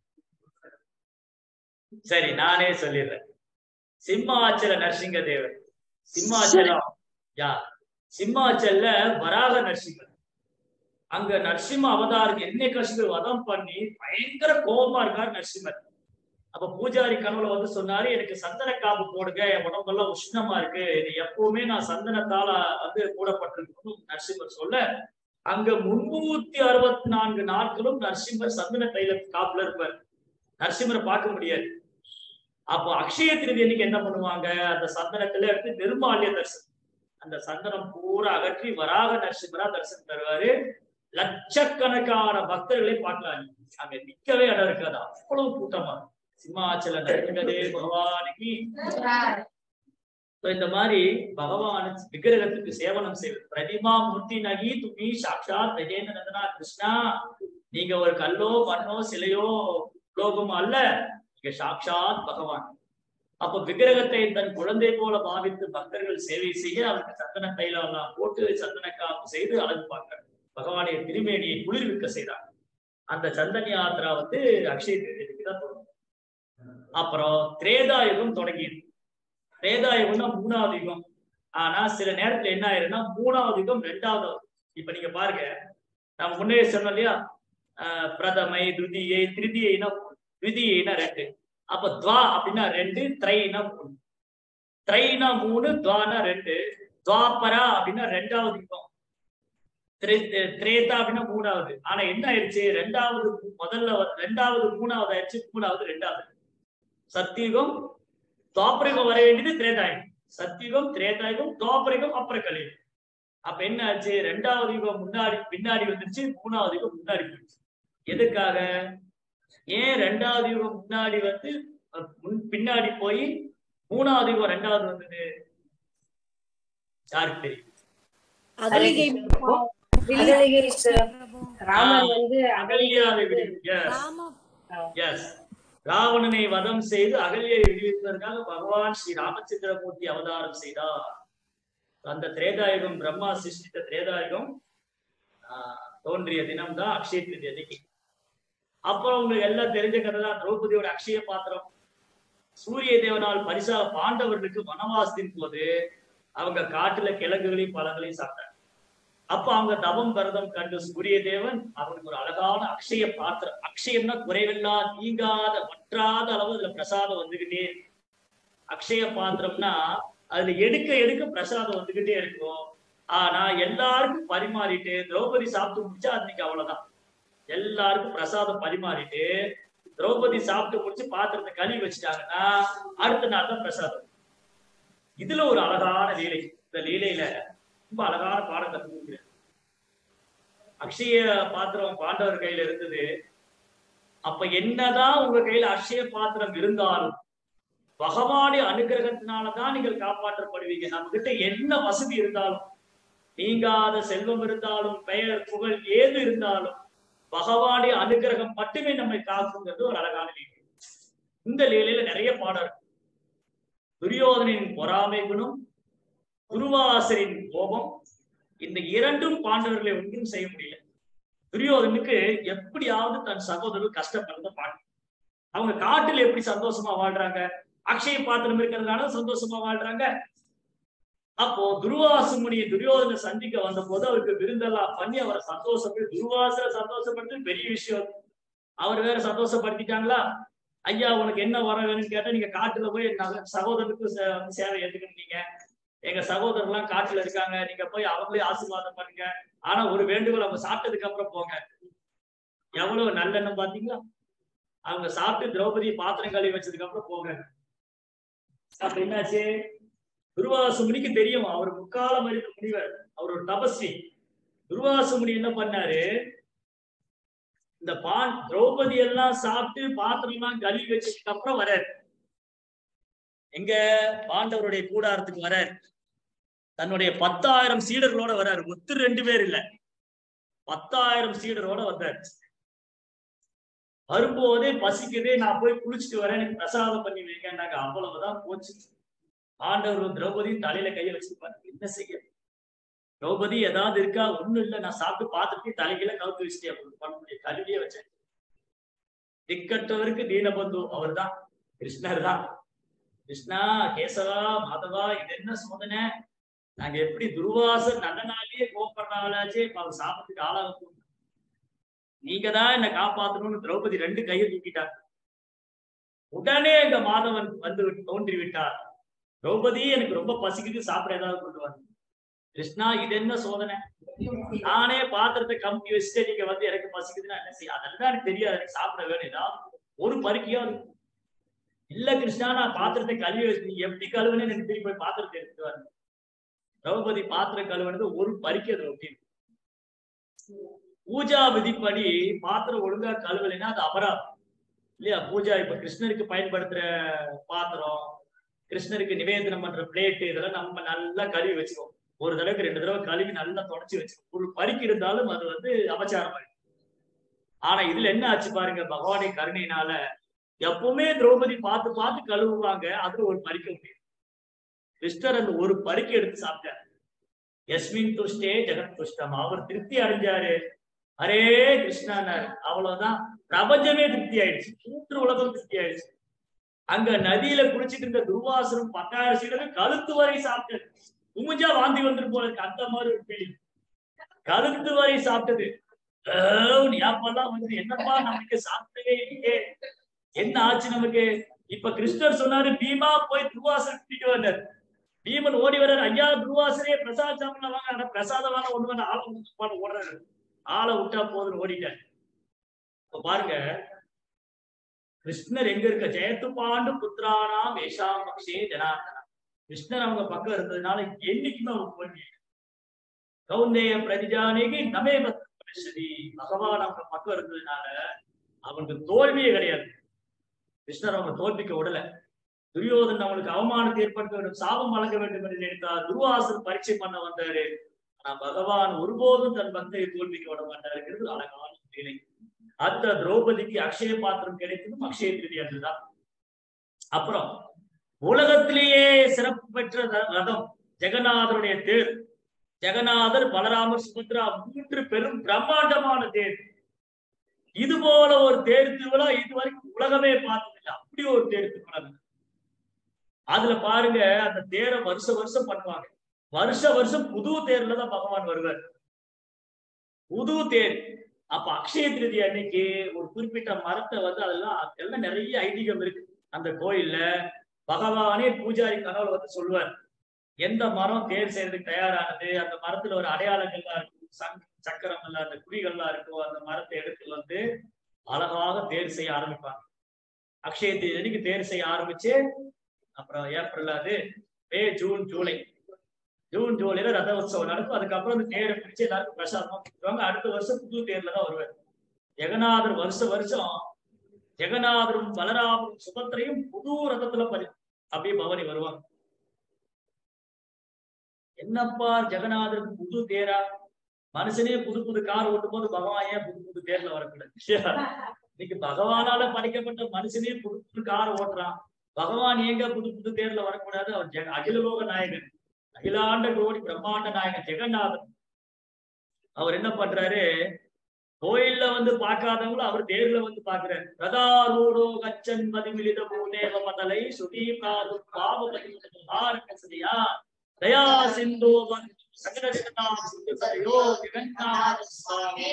சரி நானே சொல்லிடுறேன் சிம்மாச்சல நரசிங்க தேவர் சிம்மாச்சலம் யா சிம்மாச்சல்ல வராக நரசிம்மர் அங்க நரசிம்ம அவதாரம் என்ன கஷ்டம் வதம் பண்ணி பயங்கர கோபமா இருக்கார் நரசிம்மர் அப்ப பூஜாரி கனவுல வந்து சொன்னாரு எனக்கு சந்தன காப்பு போடுங்க என் உடம்பெல்லாம் உஷ்ணமா இருக்கு இது எப்பவுமே நான் சந்தனத்தால வந்து கூடப்பட்டிருக்கணும் நரசிம்மர் சொல்ல அங்க முன்னூத்தி அறுபத்தி நான்கு நாட்களும் நரசிம்மர் சந்தன தைல காப்புல இருப்பார் நரசிம்மரை பார்க்க முடியாது அப்போ அக்ஷய திருதி அன்னைக்கு என்ன பண்ணுவாங்க அந்த சந்தனத்துல எடுத்து நிர்மால்ய தரிசனம் அந்த சந்தனம் பூரா அகற்றி வராக நரசிம்மரா தரிசனம் தருவாரு லட்சக்கணக்கான பக்தர்களை பார்க்கலாம் அங்க நிக்கவே இடம் இருக்காது அவ்வளவு கூட்டமா இருக்கும். சிம்மாச்சல நரசிங்கதே பகவானுக்கு So, இந்த மாதிரி பகவான் விக்கிரகத்துக்கு சேவனம் செய்வது பிரதிமா மூர்த்தி நகி துமி சாட்சாத் கஜேந்திர நந்தனா கிருஷ்ணா நீங்க ஒரு கல்லோ மண்ணோ சிலையோ லோகமோ அல்ல நீங்க சாட்சாத் பகவான் அப்ப விக்கிரகத்தை தன் குழந்தை போல பாவித்து பக்தர்கள் சேவை செய்ய அவருக்கு சந்தன தைலம் எல்லாம் போட்டு சந்தன காப்பு செய்து அழகு பார்க்கிறார் பகவானுடைய திருமேனியை குளிர்விக்க செய்தார் அந்த சந்தன யாத்திரா வந்து அக்ஷய திருதிக்கு தான் தொடங்கும் அப்புறம் திரேதாயுகம் தொடங்கியது திரேதாயுகம்னா மூணாவது யுகம் ஆனா சில நேரத்துல என்ன ஆயிரும்னா மூணாவது யுகம் ரெண்டாவது ஆகுது. இப்ப நீங்க பாருங்க நான் முன்னே சொன்னோம் இல்லையா ஆஹ் பிரதமை துதியை திருதியைனா துதியைனா ரெண்டு அப்ப துவா அப்படின்னா ரெண்டு த்ரைனா மூணு த்ரைனா மூணு துவானா ரெண்டு துவாபரா அப்படின்னா ரெண்டாவது யுகம் திரே- திரேதா அப்படின்னா மூணாவது ஆனா என்ன ஆயிடுச்சு ரெண்டாவது முதல்ல வ- ரெண்டாவது மூணாவது ஆயிடுச்சு மூணாவது ரெண்டாவது சத்தியுகம் துவாபரயுகம் வர வேண்டியது திரேதாயுகம் சத்தியுகம் திரேதாயுகம் துவாபரயுகம் அப்புறம் கலியுகம் அப்ப என்ன ஆச்சு ரெண்டாவது யுகம் முன்னாடி பின்னாடி வந்துருச்சு மூணாவது யுகம் முன்னாடி போயிடுச்சு எதுக்காக ஏன் ரெண்டாவது யுகம் முன்னாடி வந்து அஹ், முன் பின்னாடி போய் மூணாவது யுகம் ரெண்டாவது வந்தது யாருக்கு தெரியும் அகலிகை அகலிகை சார். ராமர் வந்து அகல்யாவை விடுவிக்க எஸ் ராவணனை வதம் செய்து அகல்யை விடுவிப்பதற்காக பகவான் ஸ்ரீ ராமச்சந்திரமூர்த்தி அவதாரம் செய்தார் அந்த திரேதாயுகம் பிரம்மா சிருஷ்டித்த திரேதாயுகம் ஆஹ், தோன்றிய தினம் தான் அக்ஷய திருதி அன்னைக்கு அப்புறம் உங்களுக்கு எல்லாம் தெரிஞ்ச கதை தான் திரௌபதியோட அக்ஷய பாத்திரம் சூரிய தேவனால் பரிசா பாண்டவர்களுக்கு வனவாசத்தின் போது அவங்க காட்டுல கிழங்குகளையும் பழங்களையும் சாப்பிட்டாங்க அப்ப அவங்க தவம் விரதம் கண்டு சூரிய தேவன் அவனுக்கு ஒரு அழகான அக்ஷய பாத்திரம் அக்ஷயம்னா குறைவில்லா நீங்காத வற்றாத அளவு அதுல பிரசாதம் வந்துகிட்டே இருக்கு. அக்ஷய பாத்திரம்னா அதுல எடுக்க எடுக்க பிரசாதம் வந்துகிட்டே இருக்கும் ஆனா எல்லாருக்கும் பரிமாறிட்டு திரௌபதி சாப்பிட்டு முடிச்சா அன்னைக்கு அவ்வளவுதான் எல்லாருக்கும் பிரசாதம் பரிமாறிட்டு திரௌபதி சாப்பிட்டு முடிச்சு பாத்திரத்தை கழுவி வச்சுட்டாங்கன்னா அடுத்த நாள் தான் பிரசாதம் இதுல ஒரு அழகான லீலை இந்த லீலையில ரொம்ப அழகான பாடம் கத்துக்கிறேன் அக்ஷய பாத்திரம் பாண்டவர் கையில இருந்தது அப்ப என்னதான் உங்க கையில அக்ஷய பாத்திரம் இருந்தாலும் பகவானுடைய அனுகிரகத்தினாலதான் நீங்கள் காப்பாற்றப்படுவீங்க நம்ம கிட்ட என்ன வசதி இருந்தாலும் நீங்காத செல்வம் இருந்தாலும் பெயர் புகழ் ஏது இருந்தாலும் பகவானுடைய அனுகிரகம் மட்டுமே நம்மை காக்குங்கிறது ஒரு அழகான லீலை இந்த லீலையில நிறைய பாடம் இருக்கு துரியோதனின் பொறாமை குணம் துருவாசரின் கோபம் இந்த இரண்டும் பாண்டவர்களை ஒன்றும் செய்ய முடியல துரியோதனுக்கு எப்படியாவது தன் சகோதரர் கஷ்டப்படுறத பார்க்கணும் அவங்க காட்டுல எப்படி சந்தோஷமா வாழ்றாங்க அக்ஷய பாத்திரம் இருக்கிறதுனால சந்தோஷமா வாழ்றாங்க அப்போ துருவாசு முனியை துரியோதனை சந்திக்க வந்த போது அவருக்கு விருந்தெல்லாம் பண்ணி அவரை சந்தோஷப்பட்டு துருவாசரை சந்தோஷப்படுத்து பெரிய விஷயம் அவர் வேற சந்தோஷப்படுத்திட்டாங்களா ஐயா உனக்கு என்ன வர வேணும்னு கேட்டா நீங்க காட்டுல போய் நக- சகோதரனுக்கு சே- சேவை ஏத்துக்கணும் நீங்க எங்க சகோதரர் எல்லாம் காட்டுல இருக்காங்க நீங்க போய் அவங்களே ஆசீர்வாதம் பண்ணுங்க ஆனா ஒரு வேண்டுகோள் அவங்க சாப்பிட்டதுக்கு அப்புறம் போங்க எவ்வளவு நல்லெண்ணம் பாத்தீங்களா அவங்க சாப்பிட்டு திரௌபதி பாத்திரம் கழுவி வச்சதுக்கு அப்புறம் போகிறாங்க அப்ப என்னாச்சு துர்வாச முனிக்கு தெரியும் அவர் முக்காலம் அறிந்த முனிவர் அவர் ஒரு தபஸ்வி துர்வாச முனி என்ன பண்ணாரு இந்த பான் திரௌபதி எல்லாம் சாப்பிட்டு பாத்திரம் எல்லாம் கழுவி வச்சதுக்கு அப்புறம் வராரு எங்க பாண்டவருடைய கூடாரத்துக்கு வராரு தன்னுடைய பத்தாயிரம் சீடர்களோட வராரு ஒத்து ரெண்டு பேர் இல்ல பத்தாயிரம் சீடரோட வந்தாரு வரும்போதே பசிக்குதே நான் போய் குளிச்சுட்டு வரேன் எனக்கு பிரசாதம் பண்ணி வைக்கண்டாங்க அவ்வளவுதான் போச்சு ஆண்டவர் திரௌபதி தலையில கைய வச்சிருப்பாரு என்ன செய்ய திரௌபதி ஏதாவது இருக்கா ஒண்ணும் இல்ல நான் சாப்பிட்டு பார்த்துட்டு தலையில கவுத்து வச்சுட்டேன் அப்படி பண்ண முடியும் கல்வியே வச்சேன் திக்கற்றவருக்கு தீனபந்து அவர்தான் கிருஷ்ணர் தான் கிருஷ்ணா கேசவா மாதவா இது என்ன சோதனை நாங்க எப்படி துர்வாசர் நல்ல நாளிலேயே கோப்படுற ஆளாச்சே இப்ப அவர் சாப்பிட்டுக்கு ஆளாக போகணும் நீங்க தான் என்ன காப்பாத்தணும்னு திரௌபதி ரெண்டு கையை தூக்கிட்டார் உடனே இந்த மாதவன் வந்து தோன்றி விட்டார் திரௌபதி எனக்கு ரொம்ப பசிக்குது சாப்பிட ஏதாவது கொண்டு வந்து கிருஷ்ணா இது என்ன சோதனை நானே பாத்திரத்தை கம்பி வச்சுட்டு நீங்க வந்து எனக்கு பசிக்குதுன்னா என்ன செய்ய அதெல்லாம் எனக்கு தெரியாது எனக்கு சாப்பிட வேணும் ஏதாவது ஒரு பருக்கியாவது இல்ல கிருஷ்ணா நான் பாத்திரத்தை கழுவி வச்சு நீ எப்படி கழுவுனே எனக்கு திருப்பி போய் பாத்திரத்தை எடுத்துட்டு வரணும் திரௌபதி பாத்திரம் கழுவுனது ஒரு பறிக்கிறது ரொட்டி பூஜா விதிப்படி பாத்திரம் ஒழுங்கா கழுவலைன்னா அது அபராதம் இல்லையா பூஜா இப்ப கிருஷ்ணருக்கு பயன்படுத்துற பாத்திரம் கிருஷ்ணருக்கு நிவேதனம் பண்ற பிளேட் இதெல்லாம் நம்ம நல்லா கழுவி வச்சுக்கோம் ஒரு தடவைக்கு ரெண்டு தடவை கழுவி நல்லா தொடச்சி வச்சுக்கோம் ஒரு பறிக்கு இருந்தாலும் அது வந்து அபச்சாரம் ஆயிடும். ஆனா இதுல என்ன ஆச்சு பாருங்க பகவானை கருணையினால எப்பவுமே திரௌபதி பார்த்து பார்த்து கழுவுவாங்க அதுல ஒரு பறிக்க முடியும் கிருஷ்ணர் அந்த ஒரு பறிக்கை எடுத்து சாப்பிட்டார் எஸ்மின் துஷ்டே ஜெகத் துஷ்டம் அவர் திருப்தி அடைஞ்சாரு அரே கிருஷ்ணானார் அவ்வளவுதான் பிரபஞ்சமே திருப்தி ஆயிடுச்சு மூன்று உலகம் திருப்தி ஆயிடுச்சு அங்க நதியில குளிச்சிட்டு இருந்த துர்வாசனம் பத்தாயிரம் சீடர்கள் கழுத்து வரை சாப்பிட்டது உமுஞ்சா வாந்தி வந்துட்டு போல இருக்கு அந்த மாதிரி ஒரு ஃபீலிங் கழுத்து வரை சாப்பிட்டது ஆஹ் ஞாபகம் வந்து என்னப்பா நமக்கு சாப்பிட்டவே இல்லையே என்ன ஆச்சு நமக்கு இப்ப கிருஷ்ணர் சொன்னாரு பீமா போய் துர்வாசன் கூட்டிட்டு வந்தார் பீமன் ஓடி வர்றாரு ஐயா துர்வாசரே பிரசாத் சாப்பிடலாம் வாங்க ஆனா பிரசாதம் வேணா ஒண்ணு வேணா ஆளை விட்டு ஓடுறாரு ஆளை விட்டா போதுன்னு ஓடிட்டார் இப்ப பாருங்க கிருஷ்ணர் எங்க இருக்க ஜெயத்து பாண்டு புத்திரானாம் ஏஷாம் பக்ஷே ஜனார்தனா கிருஷ்ணர் அவங்க பக்கம் இருந்ததுனால என்னைக்குமே அவங்க தோல்வி கௌந்தேய பிரதிஜானேகி நமே பத்மஸ்ரீ பகவான் அவங்க பக்கம் இருந்ததுனால அவனுக்கு தோல்வியே கிடையாது கிருஷ்ணர் அவங்க தோல்விக்க விடல துரியோதன் அவனுக்கு அவமானத்தை ஏற்படுத்த வேண்டும் சாபம் வழங்க வேண்டும் என்று நினைத்தார் துர்வாசன் பரீட்சை பண்ண வந்தாரு ஆனா பகவான் ஒருபோதும் தன் பக்தரை தோல்விக்க விட மாட்டாருங்கிறது அழகான நிலை அத்த திரௌபதிக்கு அக்ஷய பாத்திரம் கிடைத்ததும் அக்ஷய திருதி அன்றுதான் அப்புறம் உலகத்திலேயே சிறப்பு பெற்ற ர- ரதம் ஜெகநாதருடைய தேர் ஜெகநாதர் பலராமர் சுபத்ரா மூன்று பெரும் பிரம்மாண்டமான தேர் இது போல ஒரு தேர் திருவிழா இதுவரைக்கும் உலகமே பார்த்ததில்லை அப்படி ஒரு தேர் திருவிழா இது. அதுல பாருங்க அந்த தேரை வருஷ வருஷம் பண்ணுவாங்க வருஷ வருஷம் புது தேர்ல தான் பகவான் வருவார் புது தேர் அப்ப அக்ஷய திருதி அன்னைக்கு ஒரு குறிப்பிட்ட மரத்தை வந்து அதெல்லாம் எல்லாம் நிறைய ஐதீகம் இருக்கு அந்த கோயில்ல பகவானே பூஜாரி கனவுல வந்து சொல்லுவார் எந்த மரம் தேர் செய்யறதுக்கு தயாரானது அந்த மரத்துல ஒரு அடையாளங்கள்லாம் இருக்கும் சங் சக்கரங்கள்லாம் அந்த குறிகள்லாம் இருக்கும் அந்த மரத்தை எடுத்து வந்து அழகாக தேர் செய்ய ஆரம்பிப்பாங்க அக்ஷய தேதி அன்னைக்கு தேர் செய்ய ஆரம்பிச்சு அப்புறம் ஏப்ரல் அது மே ஜூன் ஜூலை ஜூன் ஜூலைல ரத உற்சவம் நடக்கும் அதுக்கப்புறம் அந்த தேரை பிடிச்சு எல்லாருக்கும் பிரசாதமா கொடுத்துருவாங்க அடுத்த வருஷம் புது தேர்ல தான் வருவார் ஜெகநாதர் வருஷ வருஷம் ஜெகநாதரும் பலராமரும் சுபத்திரையும் புது ரதத்துல பரி அப்படியே பவனி வருவாங்க என்னப்பா ஜெகநாதருக்கு புது தேரா மனுஷனே புது புது கார் ஓட்டும் போது பகவான் ஏன் புது புது தேர்ல வரக்கூடாது இன்னைக்கு பகவானால படைக்கப்பட்ட மனுஷனே புது புது கார் ஓட்டுறான் பகவான் ஏங்க புது புது தேர்ல வரக்கூடாது அவர் ஜெக அகிலலோக நாயகன் அகிலாண்ட கோடி பிரம்மாண்ட நாயகன் ஜெகநாதன் அவர் என்ன பண்றாரு கோயில்ல வந்து பார்க்காதவங்களும் அவர் தேர்ல வந்து பாக்குறாரு ரதாரூடோ கச்சன் மதிமிலித பூதேவ மதலை சுதீகாது பாவபதி கசதியா தயா சிந்தோ சகடா சிந்து சரையோ ஜெகநாத சுவாமி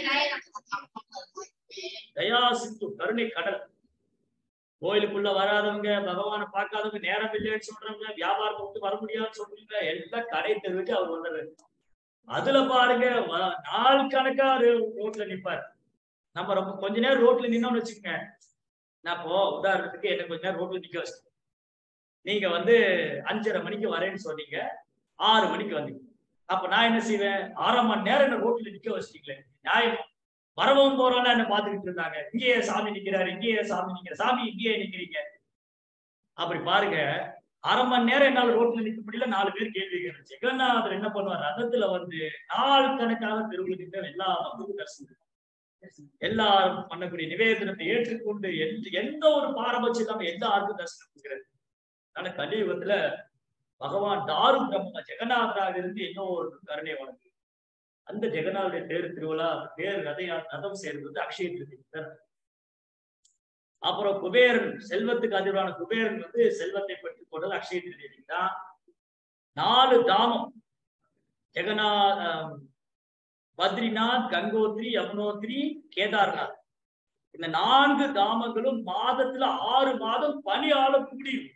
தயா சிந்து கருணை கடல் கோயிலுக்குள்ள வராதவங்க பகவானை பார்க்காதவங்க நேரம் இல்லைன்னு சொல்றவங்க வியாபாரம் விட்டு வர முடியாதுன்னு சொல்றவங்க எல்லாம் கடை தெருவுக்கு அவர் வந்துடுறாரு அதுல பாருங்க வ- நாள் கணக்கா ரோட்ல நிப்பார் நம்ம ரொம்ப கொஞ்ச நேரம் ரோட்ல நின்னோம்னு வச்சுக்கோங்க நான் இப்போ உதாரணத்துக்கு என்ன கொஞ்ச நேரம் ரோட்ல நிக்க வச்சிட்டேன் நீங்க வந்து அஞ்சரை மணிக்கு வரேன்னு சொன்னீங்க ஆறு மணிக்கு வந்தீங்க அப்ப நான் என்ன செய்வேன் ஆறாம் மணி நேரம் என்ன ரோட்ல நிக்க வச்சிட்டீங்களே நியாயம் வரவும் போறோம்னா என்ன பாத்துக்கிட்டு இருந்தாங்க இங்கேயே சாமி நிக்கிறாரு இங்கேயே சாமி நிக்கிற சாமி இங்கேயே நிக்கிறீங்க அப்படி பாருங்க அரை மணி நேரம் என்னால ரோட்ல நிக்க முடியல நாலு பேர் கேள்வி கேட்கணும் ஜெகநாதர் என்ன பண்ணுவார் ரதத்துல வந்து நாள் கணக்காக தெருவில் நின்ற எல்லா மக்களுக்கும் தரிசனம் எல்லாரும் பண்ணக்கூடிய நிவேதனத்தை ஏற்றுக்கொண்டு எந்த எந்த ஒரு பாரபட்சம் இல்லாம எந்த ஆருக்கும் தரிசனம் கொடுக்கிறது ஆனா கலியுகத்துல பகவான் தாரு பிரம்ம ஜெகநாதராக இருந்து இன்னும் ஒரு கருணை வழங்கு அந்த ஜெகநாதருடைய தேர் திருவிழா தேர் ரதையா ரதம் சேர்ந்து வந்து அக்ஷய திருதி அப்புறம் குபேரன் செல்வத்துக்கு அதிர்வான குபேரன் வந்து செல்வத்தை பெற்றுக் கொண்டது அக்ஷய திருதி தான் நாலு தாமம் ஜெகநாத் பத்ரிநாத் கங்கோத்ரி யமுனோத்ரி கேதார்நாத் இந்த நான்கு தாமங்களும் மாதத்துல ஆறு மாதம் பனியால முடியும்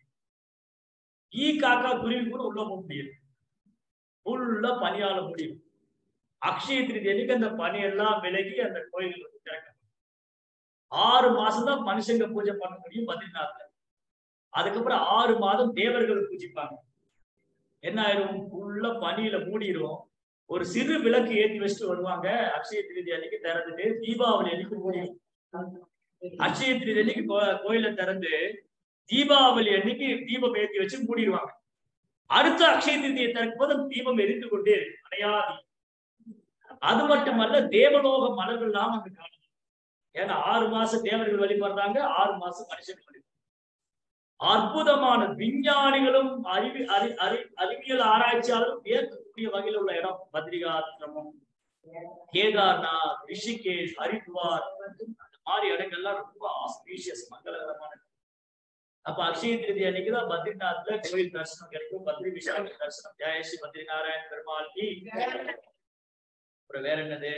ஈ காக்கா குருவி கூட உள்ள போக முடியும் ஃபுல்லா பனியால முடியும் அக்ஷய திருதி அன்னைக்கு அந்த பனியெல்லாம் விலகி அந்த கோயில் வந்து திறக்கும் ஆறு மாசம் தான் மனுஷங்க பூஜை பண்ண முடியும் பத்ரிநாத்ல அதுக்கப்புறம் ஆறு மாதம் தேவர்கள் பூஜிப்பாங்க என்ன ஆயிரும் ஃபுல்லா பனியில மூடிடும் ஒரு சிறு விளக்கு ஏற்றி வச்சுட்டு வருவாங்க அக்ஷய திருதி அன்னைக்கு திறந்துட்டு தீபாவளி அன்னைக்கு மூடிடும் அக்ஷய திருதி அன்னைக்கு கோயில திறந்து தீபாவளி அன்னைக்கு தீபம் ஏற்றி வச்சு மூடிடுவாங்க அடுத்த அக்ஷய திருதியை திறக்கும் போது தீபம் எரிந்து கொண்டே இருக்கு அடையாதி அது மட்டுமல்ல தேவலோக மலர்கள்லாம் அங்க காணும் ஏன்னா ஆறு மாசம் தேவர்கள் வழிபடுறாங்க ஆறு மாசம் மனுஷர்கள் வழிபடுறாங்க அற்புதமான விஞ்ஞானிகளும் அறிவி அறி அறி அறிவியல் ஆராய்ச்சியாளரும் வியக்கக்கூடிய வகையில் உள்ள இடம் பத்ரிகாசிரமம் கேதார்நாத் ரிஷிகேஷ் ஹரித்வார் அந்த மாதிரி இடங்கள்லாம் ரொம்ப ஆஸ்பீஷியஸ் மங்களகரமான அப்ப அக்ஷய திருதி அன்னைக்குதான் பத்ரிநாத்ல கோயில் தரிசனம் கிடைக்கும் பத்ரி விஷால தரிசனம் ஜெயஸ்ரீ பத்ரிநாராயண பெருமாள் கி அப்புறம் வேற என்னது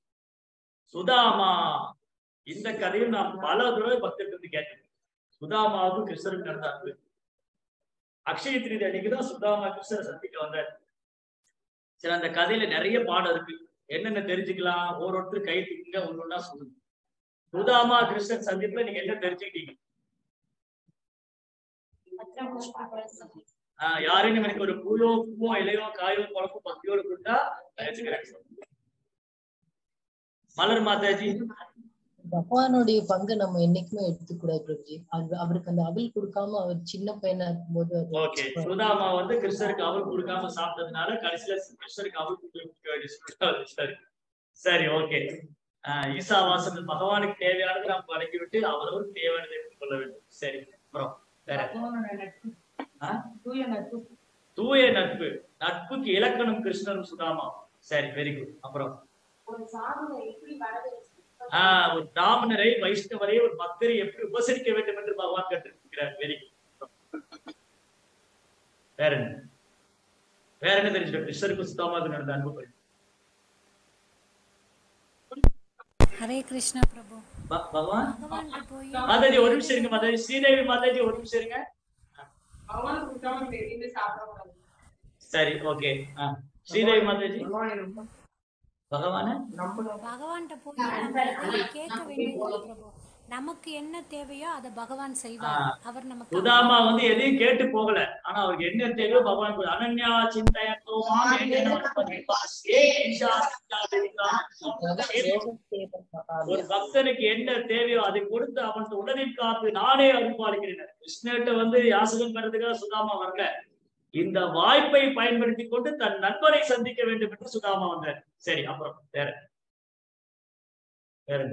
சுதாமா இந்த கதையும் நான் பல தடவை பக்தர்கள் கேட்டேன் சுதாமாவுக்கும் கிருஷ்ணருக்கு நடந்த அன்பு அக்ஷய திருதி அன்னைக்குதான் சுதாமா கிருஷ்ணரை சந்திக்க வந்தார் சரி அந்த கதையில நிறைய பாடம் இருக்கு என்னென்ன தெரிஞ்சுக்கலாம் ஒரு ஒருத்தர் கை தூக்குங்க ஒண்ணு ஒண்ணா சொல்லுங்க சுதாமா கிருஷ்ணன் சந்திப்புல நீங்க என்ன தெரிஞ்சுக்கிட்டீங்க ஆஹ் யாரையும் எனக்கு ஒரு பூவோ பூவோ இலையோ காயோ குழப்போ பத்தியோடு கொடுத்தா வச்சுக்கிறேன் மலர் மாதாஜி பகவானுடைய பங்கு நம்ம என்னைக்குமே எடுத்துக்கூடாது பிரபுஜி அவர் அவருக்கு அந்த அவல் கொடுக்காம அவர் சின்ன பையனா இருக்கும்போது அது ஓகே சுதாமா வந்து கிருஷ்ணருக்கு அவல் கொடுக்காம சாப்பிட்டதுனால கடைசியில கிருஷ்ணருக்கு அவல் கொடுக்க வேண்டிய சூழ்நிலை சரி சரி ஓகே ஈசா வாசன் பகவானுக்கு தேவையானது நாம் வழங்கி விட்டு அவரவருக்கு தேவையானதை எடுத்துக்கொள்ள வேண்டும் சரி அப்புறம் வேற தூய நட்பு தூய நட்பு நட்புக்கு இலக்கணம் கிருஷ்ணரும் சுதாமா சரி வெரி குட் அப்புறம் ஒரு சாதனை எப்படி வரவேற்று ஆஹ் ஒரு பிராமணரை வைஷ்ணவரை ஒரு பக்தரை எப்படி உபசரிக்க வேண்டும் என்று பகவான் கற்றுக்கிறார் வெரி குட் வேற என்ன வேற என்ன தெரிஞ்சுக்க கிருஷ்ணருக்கு சுத்தமாக நடந்த அன்பு பற்றி ஹரே கிருஷ்ணா பிரபு ப- பகவான் பகவான்கிட்ட போய் மாதாஜி ஒரு நிமிஷம் இருங்க மாதாஜி ஸ்ரீதேவி மாதாஜி ஒரு நிமிஷம் இருங்க சரி ஓகே ஸ்ரீதேவி மாதாஜி பகவான பகவான்கிட்ட போய் நம்ம எதையும் கேட்க வேண்டியதில்லை பிரபு நமக்கு என்ன தேவையோ அதை பகவான் செய்வார் ஆஹ் அவர் நமக்கு சுதாமா வந்து எதையும் கேட்டு போகல ஆனா அவருக்கு என்ன தேவையோ பகவான் கொடுத்தார். அனன்யா சிந்தையத்தோ மாம் ஏனேன வனஸ்பதிபா, ஏ ஈஷா சிந்தாதிரிகா. ஒரு பக்தனுக்கு என்ன தேவையோ அதை கொடுத்து அவனுக்கு உடனே காத்து நானே அருள்பாலிக்கிறேன் கிருஷ்ணகிட்ட வந்து யாசகம் பெறதுக்காக சுதாமா வரல இந்த வாய்ப்பை பயன்படுத்தி கொண்டு தன் நண்பனை சந்திக்க வேண்டும் என்று சுதாமா வந்தார் சரி அப்புறம் வேற வேற என்ன?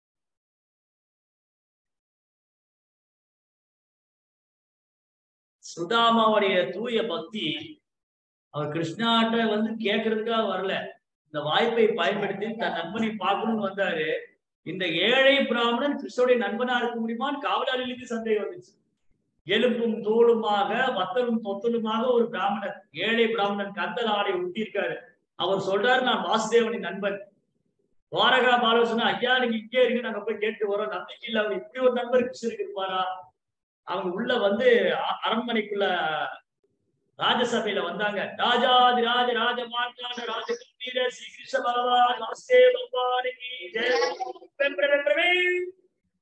சுதாமாவுடைய தூய பக்தி அவர் கிருஷ்ணாட்ட வந்து கேட்கறதுக்காக வரல இந்த வாய்ப்பை பயன்படுத்தி தன் நண்பனை பார்க்கணும்னு வந்தாரு இந்த ஏழை பிராமணன் கிருஷ்ணனுடைய நண்பனா இருக்க முடியுமான்னு காவலாளிகளுக்கு சந்தேகம் வந்துச்சு எலும்பும் தோளுமாக வத்தலும் தொத்தலுமாக ஒரு பிராமணர் ஏழை பிராமணன் கந்தல் ஆடை ஊட்டியிருக்காரு அவர் சொல்றாரு நான் வாசுதேவனின் நண்பன் துவாரகா பாலு சொன்னா ஐயா நீங்க இங்கே இருங்க நாங்க போய் கேட்டு வரோம் நம்பிக்கை இல்ல அவர் இப்படி ஒரு நண்பர் கிருஷ்ணருக்கு இருப்பாரா அவங்க உள்ள வந்து அ- அரண்மனைக்குள்ள ராஜசபையில வந்தாங்க ராஜாதி ராஜ ராஜ மாட்டான ராஜ கம்பீர ஸ்ரீ கிருஷ்ண பகவான் நமஸ்தே பகவானுக்கு ஜெய வென்ற வென்றவே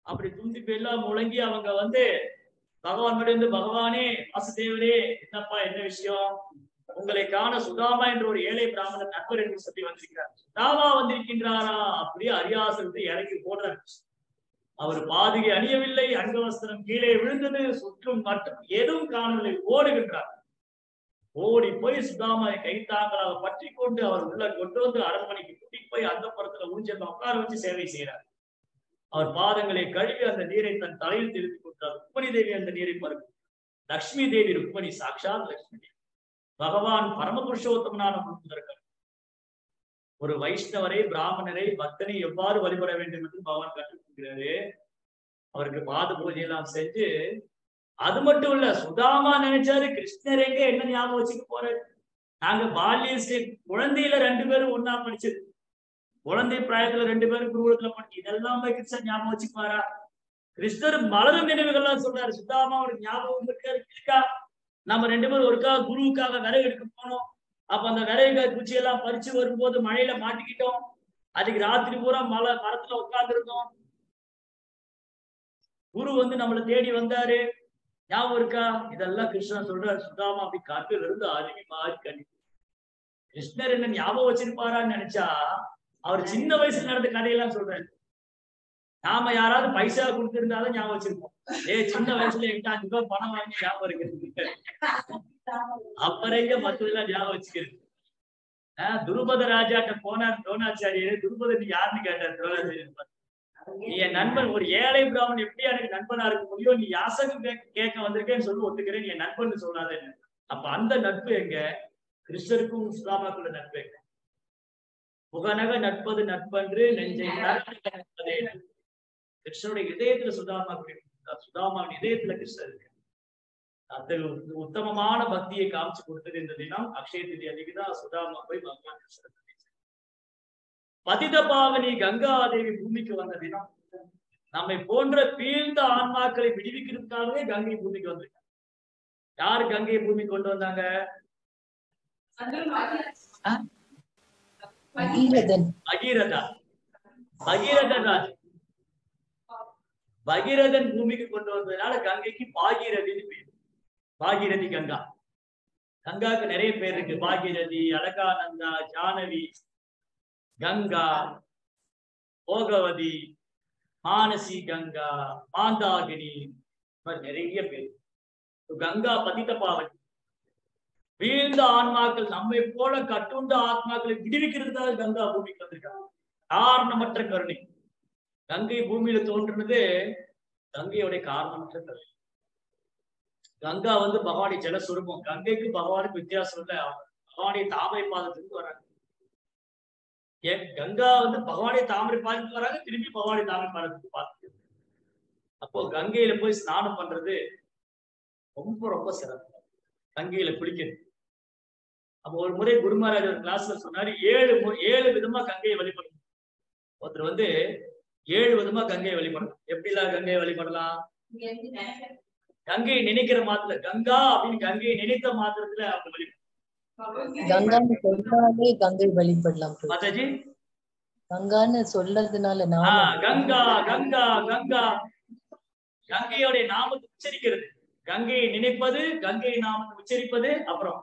அப்படி துண்டிப்பு எல்லாம் முழங்கி அவங்க வந்து பகவான் மேல இருந்து பகவானே வாசுதேவரே என்னப்பா என்ன விஷயம் உங்களை காண சுதாமா என்ற ஒரு ஏழை பிராமணர் நண்பர் என்று சொல்லி வந்திருக்கிறார் சுதாமா வந்திருக்கின்றாரா அப்படியே அரியாசனத்தை இறங்கி போடுறார் அவர் பாதுகை அணியவில்லை அங்கவஸ்திரம் கீழே விழுந்தது சுற்றும் மட்டும் எதுவும் காணவில்லை ஓடுகின்றார் ஓடி போய் சுதாமாவை கைத்தாங்களாக பற்றி கொண்டு அவர் உள்ள கொண்டு வந்து அரண்மனைக்கு கூட்டிட்டு போய் அந்த புறத்துல ஊஞ்சல் உட்கார வச்சு சேவை செய்கிறார் அவர் பாதங்களை கழுவி அந்த நீரை தன் தலையில் தெரிந்து கொண்டார் ருக்மணி தேவி அந்த நீரை பருகும் லக்ஷ்மி தேவி ருக்மணி சாட்சாத் லக்ஷ்மி தேவி பகவான் பரம புருஷோத்தமனான முழுவதற்காக ஒரு வைஷ்ணவரை பிராமணரை பக்தனை எவ்வாறு வழிபட வேண்டும் என்று பகவான் கற்றுக் கொடுக்கிறாரு அவருக்கு பாத பூஜை எல்லாம் செஞ்சு அது மட்டும் இல்ல சுதாமா நினைச்சாரு கிருஷ்ணர் எங்க என்ன ஞாபகம் வச்சுக்க போறாரு நாங்க பால்ய ஸ்டே- குழந்தையில ரெண்டு பேரும் ஒன்னா படிச்சது குழந்தை பிராயத்துல ரெண்டு பேரும் குருகுலத்துல படிச்சு இதெல்லாம் போய் கிருஷ்ணர் ஞாபகம் வச்சுக்குவாரா கிருஷ்ணர் மலரும் நினைவுகள்லாம் சொல்றாரு சுதாமா ஒரு ஞாபகம் இருக்கா இருக்கா நம்ம ரெண்டு பேரும் ஒருக்காக குருவுக்காக விறகு எடுக்க போனோம் அப்ப அந்த விறகு குச்சி எல்லாம் பறிச்சு வரும்போது மழையில மாட்டிக்கிட்டோம் அதுக்கு ராத்திரி பூரா மலை மரத்துல உட்கார்ந்துருந்தோம் குரு வந்து நம்மளை தேடி வந்தாரு ஞாபகம் இருக்கா இதெல்லாம் கிருஷ்ணன் சொல்றாரு சுதாமா அப்படி காட்டு இருந்து அருவி மாறி கண்ணி கிருஷ்ணர் என்ன ஞாபகம் வச்சிருப்பாரான்னு நினைச்சா அவர் சின்ன வயசுல நடந்த கதையெல்லாம் சொல்றாரு நாம யாராவது பைசா கொடுத்திருந்தாலும் ஞாபகம் வச்சிருப்போம் ஏ சின்ன வயசுல என்கிட்ட அஞ்சு ரூபாய் பணம் வாங்கி ஞாபகம் இருக்கிறது அப்புறம் எங்க மத்ததெல்லாம் ஞாபகம் வச்சுக்கிறது ஆஹ் துருபத ராஜாட்ட போனார் துரோணாச்சாரியர் துருபதன் யாருன்னு கேட்டார் துரோணாச்சாரியர் நீ என் நண்பன் ஒரு ஏழை பிராமணன் எப்படி எனக்கு நண்பனா இருக்க முடியும் நீ யாசகம் கேட்க கேட்க வந்திருக்கேன்னு சொல்லி ஒத்துக்கிறேன் நீ என் நண்பன் சொல்லாத அப்ப அந்த நட்பு எங்க கிருஷ்ணருக்கும் சுதாமாக்குள்ள நட்பு எங்க புகனக நட்பது நட்பன்று நெஞ்சை நரக நட்பதே நட்பு. கிருஷ்ணனுடைய இதயத்துல சுதாமா குறிப்பிட்டிருக்கார். சுதாமாவின் இதயத்துல கிருஷ்ணர் இருக்கு அத்தகைய உத்~ உத்தமமான பக்தியை காமிச்சு கொடுத்தது இந்த தினம் அக்ஷய திதி அன்னைக்கு தான் சுதாமா போய் பகவான் கிருஷ்ணர் சந்திச்சார். பதித பாவனி கங்காதேவி பூமிக்கு வந்த தினம் நம்மை போன்ற பீழ்ந்த ஆன்மாக்களை விடுவிக்கிறதுக்காகவே கங்கை பூமிக்கு வந்திருக்காங்க யார் கங்கையை பூமிக்கு கொண்டு வந்தாங்க ஆ? பகீரதன் பகீரதா பகீரதன் ராஜ் பகீரதன் பூமிக்கு கொண்டு வந்ததுனால கங்கைக்கு பாகீரதின்னு பேர் பாகீரதி கங்கா கங்காக்கு நிறைய பேர் இருக்கு பாகீரதி அலகானந்தா ஜானவி கங்கா போகவதி மானசி கங்கா மாந்தாகினி இந்த மாதிரி நிறைய பேர் கங்கா பதித்த பாவன் வீழ்ந்த ஆன்மாக்கள் நம்மை போல கட்டுண்ட ஆத்மாக்களை விடுவிக்கிறதுக்காக கங்கா பூமிக்கு வந்திருக்காங்க காரணமற்ற கருணை கங்கை பூமியில தோன்றுனது கங்கையோட காரணமற்ற கருணை கங்கா வந்து பகவானி ஜலஸ்வரூபம் கங்கைக்கு பகவானுக்கு வித்தியாசம் இல்ல பகவானி தாமரை பாதத்துக்கு வராங்க ஏன் கங்கா வந்து பகவானி தாமரை பாதத்துக்கு வராங்க திரும்பி பகவானி தாமரை பாதத்துக்கு பார்த்துட்டு அப்போ கங்கையில போய் ஸ்நானம் பண்றது ரொம்ப ரொம்ப சிறப்பு கங்கையில குளிக்கிறது அப்போ ஒரு முறை குரு மகாராஜ் ஒரு கிளாஸ்ல சொன்னாரு ஏழு மு- ஏழு விதமா கங்கையை வழிபடணும் ஒருத்தர் வந்து ஏழு விதமா கங்கையை வழிபடலாம் எப்படிலாம் கங்கையை வழிபடலாம் கங்கையை நினைக்கிற மாத்திர கங்கா அப்படின்னு கங்கையை நினைத்த மாத்திரத்துல அவங்க வழிபடலாம் கங்கான்னு சொல்லாலே கங்கை வழிபடலாம் பிரபு. மாதாஜி கங்கான்னு சொல்றதுனால ஆ, நாம கங்கா கங்கா கங்கா கங்கையோடைய நாமத்தை உச்சரிக்கிறது கங்கையை நினைப்பது கங்கை நாமத்தை உச்சரிப்பது அப்புறம்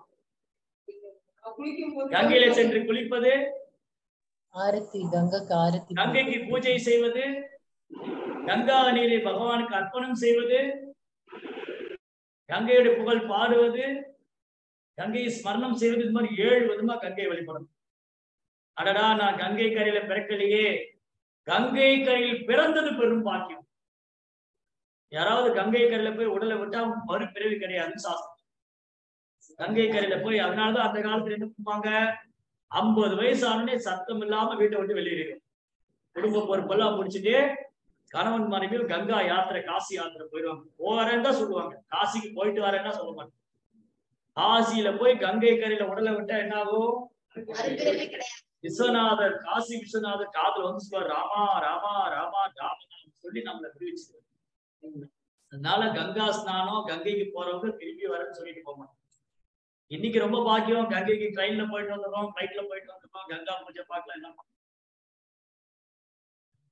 கங்கையில சென்று குளிப்பது ஆரத்தி கங்காக்கு ஆரத்தி கங்கைக்கு பூஜை செய்வது கங்கா நீரை பகவானுக்கு அர்ப்பணம் செய்வது கங்கையுடைய புகழ் பாடுவது கங்கையை ஸ்மரணம் செய்வது இது மாதிரி ஏழு விதமா கங்கை வழிபடணும் அடடா நான் கங்கை கரையில பிறக்கலையே கங்கை கரையில் பிறந்தது பெரும் பாக்கியம் யாராவது கங்கை கரையில போய் உடலை விட்டா மறுபிறவி கிடையாதுன்னு சாஸ்திரம் கங்கை கரையில போய் அதனாலதான் அந்த காலத்துல என்ன பண்ணுவாங்க ஐம்பது வயசு ஆனே சத்தம் இல்லாம வீட்டை விட்டு வெளியேறிடும் குடும்ப பொறுப்பெல்லாம் முடிச்சுட்டு கணவன் மனைவியும் கங்கா யாத்திரை காசி யாத்திரை போயிடுவாங்க போறேன்னு தான் சொல்லுவாங்க காசிக்கு போயிட்டு வரேன்னா சொல்ல மாட்டாங்க காசியில போய் கங்கை கரையில உடலை விட்டா என்ன ஆகும் விஸ்வநாதர் காசி விஸ்வநாதர் காதுல வந்து சொல்லுவார் ராமா ராமா ராமா ராமா சொல்லி நம்மளை விடுவிச்சு அதனால கங்கா ஸ்நானம் கங்கைக்கு போறவங்க திரும்பி வரேன்னு சொல்லிட்டு போக மாட்டாங்க இன்னைக்கு ரொம்ப பாக்கியம் கங்கைக்கு ட்ரெயின்ல போயிட்டு வந்துடுறோம் ஃபிளைட்ல போயிட்டு வந்துடுறோம் கங்கா பூஜை பார்க்கலாம் எல்லாம் பார்க்கலாம்.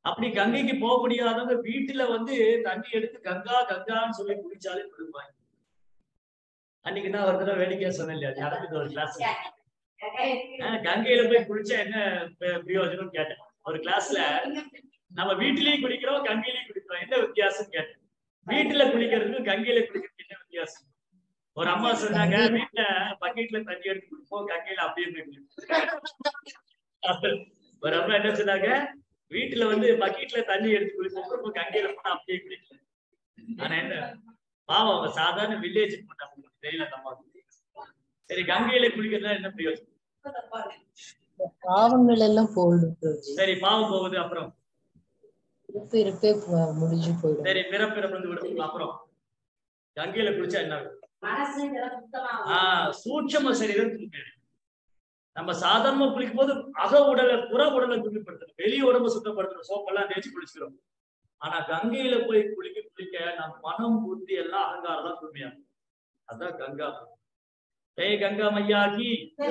அப்படி கங்கைக்கு போக முடியாதவங்க வீட்டுல வந்து தண்ணி எடுத்து கங்கா கங்கான்னு சொல்லி குடிச்சாலே குடிப்பாங்க அன்னைக்கு நான் ஒரு தடவை வேடிக்கையா சொன்னேன் இல்லையா அது நடக்குது ஒரு கிளாஸ் கங்கையில போய் குளிச்சா என்ன பி- பிரயோஜனம் கேட்டேன் ஒரு கிளாஸ்ல நம்ம வீட்டிலேயும் குளிக்கிறோம் கங்கையிலயும் குளிக்கிறோம் என்ன வித்தியாசம் கேட்டேன் வீட்டுல குளிக்கிறதுக்கும் கங்கையில குளிக்கிறதுக்கு என்ன வித்தியாசம் ஒரு அம்மா சொன்னாங்க வீட்டுல பக்கெட்ல தண்ணி எடுத்து குடிப்போம் கங்கையில அப்படியே போய் குளிப்போம் ஒரு அம்மா என்ன சொன்னாங்க வீட்டுல வந்து பக்கெட்ல தண்ணி எடுத்து குளிப்போம் இப்போ கங்கையில போனா அப்படியே குளிக்கலாம் ஆனா என்ன பாவம் அவங்க சாதாரண வில்லேஜ் பண்ணாங்க தெரியல அந்த அம்மாவுக்கு சரி கங்கையில குளிக்கிறதா என்ன பிரயோஜனம் பாவங்கள் எல்லாம் போயிடும் பிரபுஜி சரி பாவம் போகுது அப்புறம் இருப்பு இருப்பே பு- முடிஞ்சு போயிடும் சரி பிறப்பிறப்பு வந்து விடும் அப்புறம் கங்கையில குளிச்சா என்ன ஆகும்? ஆஹ் சூட்சம சரீரம் தூய்மை நம்ம சாதாரணமா குளிக்கும் போது அக உடலை புற உடலை தூய்மைப்படுத்தணும் வெளி உடம்பு சுத்தப்படுத்தணும் சோப்பெல்லாம் தேய்ச்சி குளிச்சுக்கிறோம் ஆனா கங்கையில போய் குளிக்க குளிக்க நம்ம மனம் புத்தி எல்லாம் அகங்காரம் தான் தூய்மையாகும் அதான் கங்கா ஜெய் கங்கா மையாகி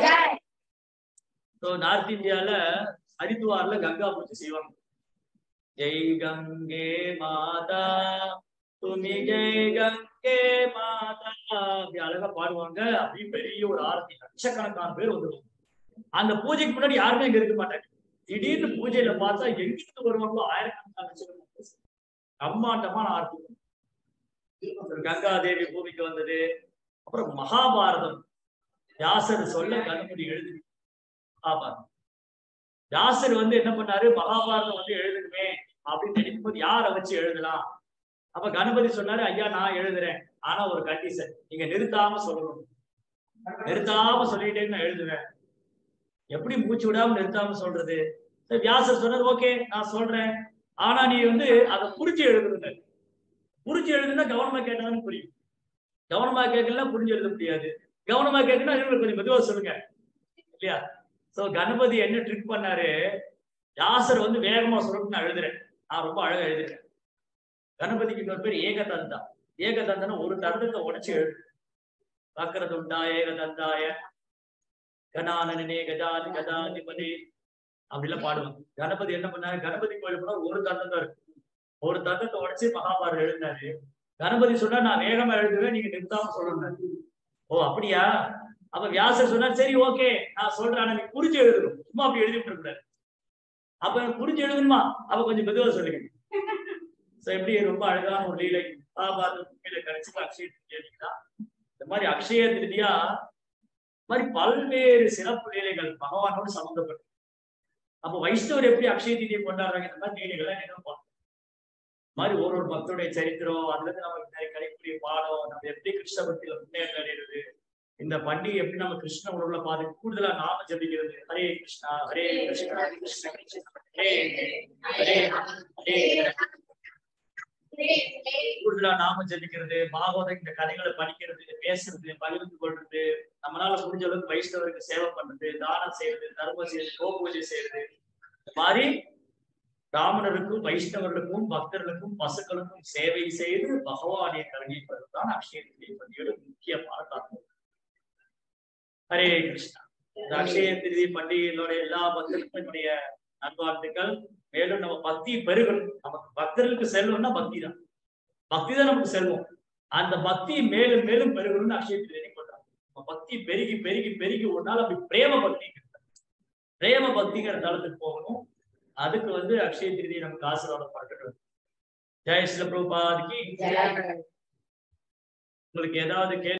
ஸோ நார்த் இந்தியால ஹரித்வார்ல கங்கா பூஜை செய்வாங்க ஜெய் கங்கே மாதா துமி ஜெய் கங்கே மாதா அப்படி அழகா பாடுவாங்க அப்படி பெரிய ஒரு ஆரத்தி லட்சக்கணக்கான பேர் வந்துருவாங்க அந்த பூஜைக்கு முன்னாடி யாருமே இங்க இருக்க மாட்டாங்க திடீர்னு பூஜையில பார்த்தா எங்கிருந்து வருவாங்களோ ஆயிரக்கணக்கான லட்சக்கணக்கான பேர். பிரம்மாண்டமான ஆரத்தி அப்புறம் கங்கா தேவி பூமிக்கு வந்தது அப்புறம் மகாபாரதம் வியாசர் சொல்ல கண்ணுமுடி எழுதி மகாபாரதம் வியாசர் வந்து என்ன பண்ணாரு மகாபாரதம் வந்து எழுதணுமே அப்படின்னு நினைக்கும் போது யாரை வச்சு எழுதலாம் அப்ப கணபதி சொன்னாரு ஐயா நான் எழுதுறேன் ஆனா ஒரு கண்டிஷன் நீங்க நிறுத்தாம சொல்லணும் நிறுத்தாம சொல்லிட்டே நான் எழுதுவேன் எப்படி மூச்சு விடாம நிறுத்தாம சொல்றது சரி, வியாசர் சொன்னது ஓகே நான் சொல்றேன் ஆனா நீ வந்து அதை புரிஞ்சு எழுதுறது புரிஞ்சு எழுதுனா கவனமா கேட்டாலும் புரியும் கவனமா கேட்கலாம் புரிஞ்சு எழுத முடியாது கவனமா கேட்கணும் இன்னும் கொஞ்சம் மெதுவா சொல்லுங்க இல்லையா சோ கணபதி என்ன ட்ரிக் பண்ணாரு வியாசர் வந்து வேகமா சொல்லணும்னு நான் எழுதுறேன் நான் ரொம்ப அழகா எழுதுறேன் கணபதிக்கு இன்னொரு பேர் ஏகதந்தா ஏகதந்தனா ஒரு தந்தத்தை உடைச்சு எழுது வக்கரதுண்டா ஏகதந்தாய கணானனே கஜாதி கஜாதிபதி அப்படிலாம் பாடுவாங்க கணபதி என்ன பண்ணாரு கணபதி கோயில் போனா ஒரு தந்தம் தான் இருக்கு ஒரு தந்தத்தை உடைச்சு மகாபாரதம் எழுதினாரு கணபதி சொன்னா நான் வேகமா எழுதுவேன் நீங்க நிறுத்தாம சொல்லணும் ஓ அப்படியா அப்ப வியாசர் சொன்னார் சரி ஓகே நான் சொல்றேன் ஆனா நீ புரிஞ்சு எழுதணும் சும்மா அப்படி எழுதி விட்டுருக்கூடாது அப்ப எனக்கு புரிஞ்சு எழுதணுமா அப்ப கொஞ்சம் மெதுவா சொல்லுங்க சோ எப்படி ரொம்ப அழகான ஒரு லீலை மகாபாரத பூமியில கிடைச்சது அக்ஷய திருதியா இந்த மாதிரி அக்ஷய திருதியா இந்த மாதிரி பல்வேறு சிறப்பு லீலைகள் பகவானோடு சம்பந்தப்பட்டு அப்ப வைஷ்ணவர் எப்படி அக்ஷய தீதியை கொண்டாடுறாங்க இந்த மாதிரி லீலைகளை நினைவு இந்த மாதிரி ஒரு ஒரு பக்தருடைய சரித்திரம் அதுல இருந்து நமக்கு நிறைய கிடைக்கக்கூடிய பாடம் நம்ம எப்படி கிருஷ்ண பக்தியில முன்னேற்றம் அடைகிறது இந்த பண்டிகை எப்படி நம்ம கிருஷ்ண உணர்வுல பார்த்து கூடுதலா நாம ஜபிக்கிறது ஹரே கிருஷ்ணா ஹரே கிருஷ்ணா கிருஷ்ண கிருஷ்ணா ஹரே ஹரே ஹரே கூடுதலா நாம ஜபிக்கிறது பாகவத இந்த கதைகளை படிக்கிறது பேசுறது பகிர்ந்து கொள்றது நம்மளால முடிஞ்ச அளவுக்கு வைஷ்ணவருக்கு சேவை பண்றது தானம் செய்யறது தர்மம் செய்யறது கோபூஜை செய்யறது இந்த மாதிரி பிராமணருக்கும் வைஷ்ணவர்களுக்கும் பக்தர்களுக்கும் பசுக்களுக்கும் சேவை செய்து பகவானை கருணிப்பதுதான் அக்ஷய திருதி பண்டிகையோட முக்கியமான தாக்கம் ஹரே கிருஷ்ணா இந்த அக்ஷய திருதி பண்டிகைகளோட எல்லா பக்தர்களுக்கும் என்னுடைய நல்வாழ்த்துக்கள் மேலும் நம்ம பக்தி பெருகணும் நமக்கு பக்தர்களுக்கு செல்வம்னா பக்தி தான் பக்தி தான் நமக்கு செல்வம் அந்த பக்தி மேலும் மேலும் பெருகணும்னு அக்ஷய திருதி கொண்டாங்க நம்ம பக்தி பெருகி பெருகி பெருகி ஒரு நாள் அப்படி பிரேம பக்தி பிரேம பக்திங்கிற தளத்துக்கு போகணும் அதுக்கு வந்து அக்ஷய திருதி நமக்கு ஆசீர்வாதம் பார்க்கணும் ஜெய் ஸ்ரீல பிரபுபாதிக்கு உங்களுக்கு ஏதாவது கேள்வி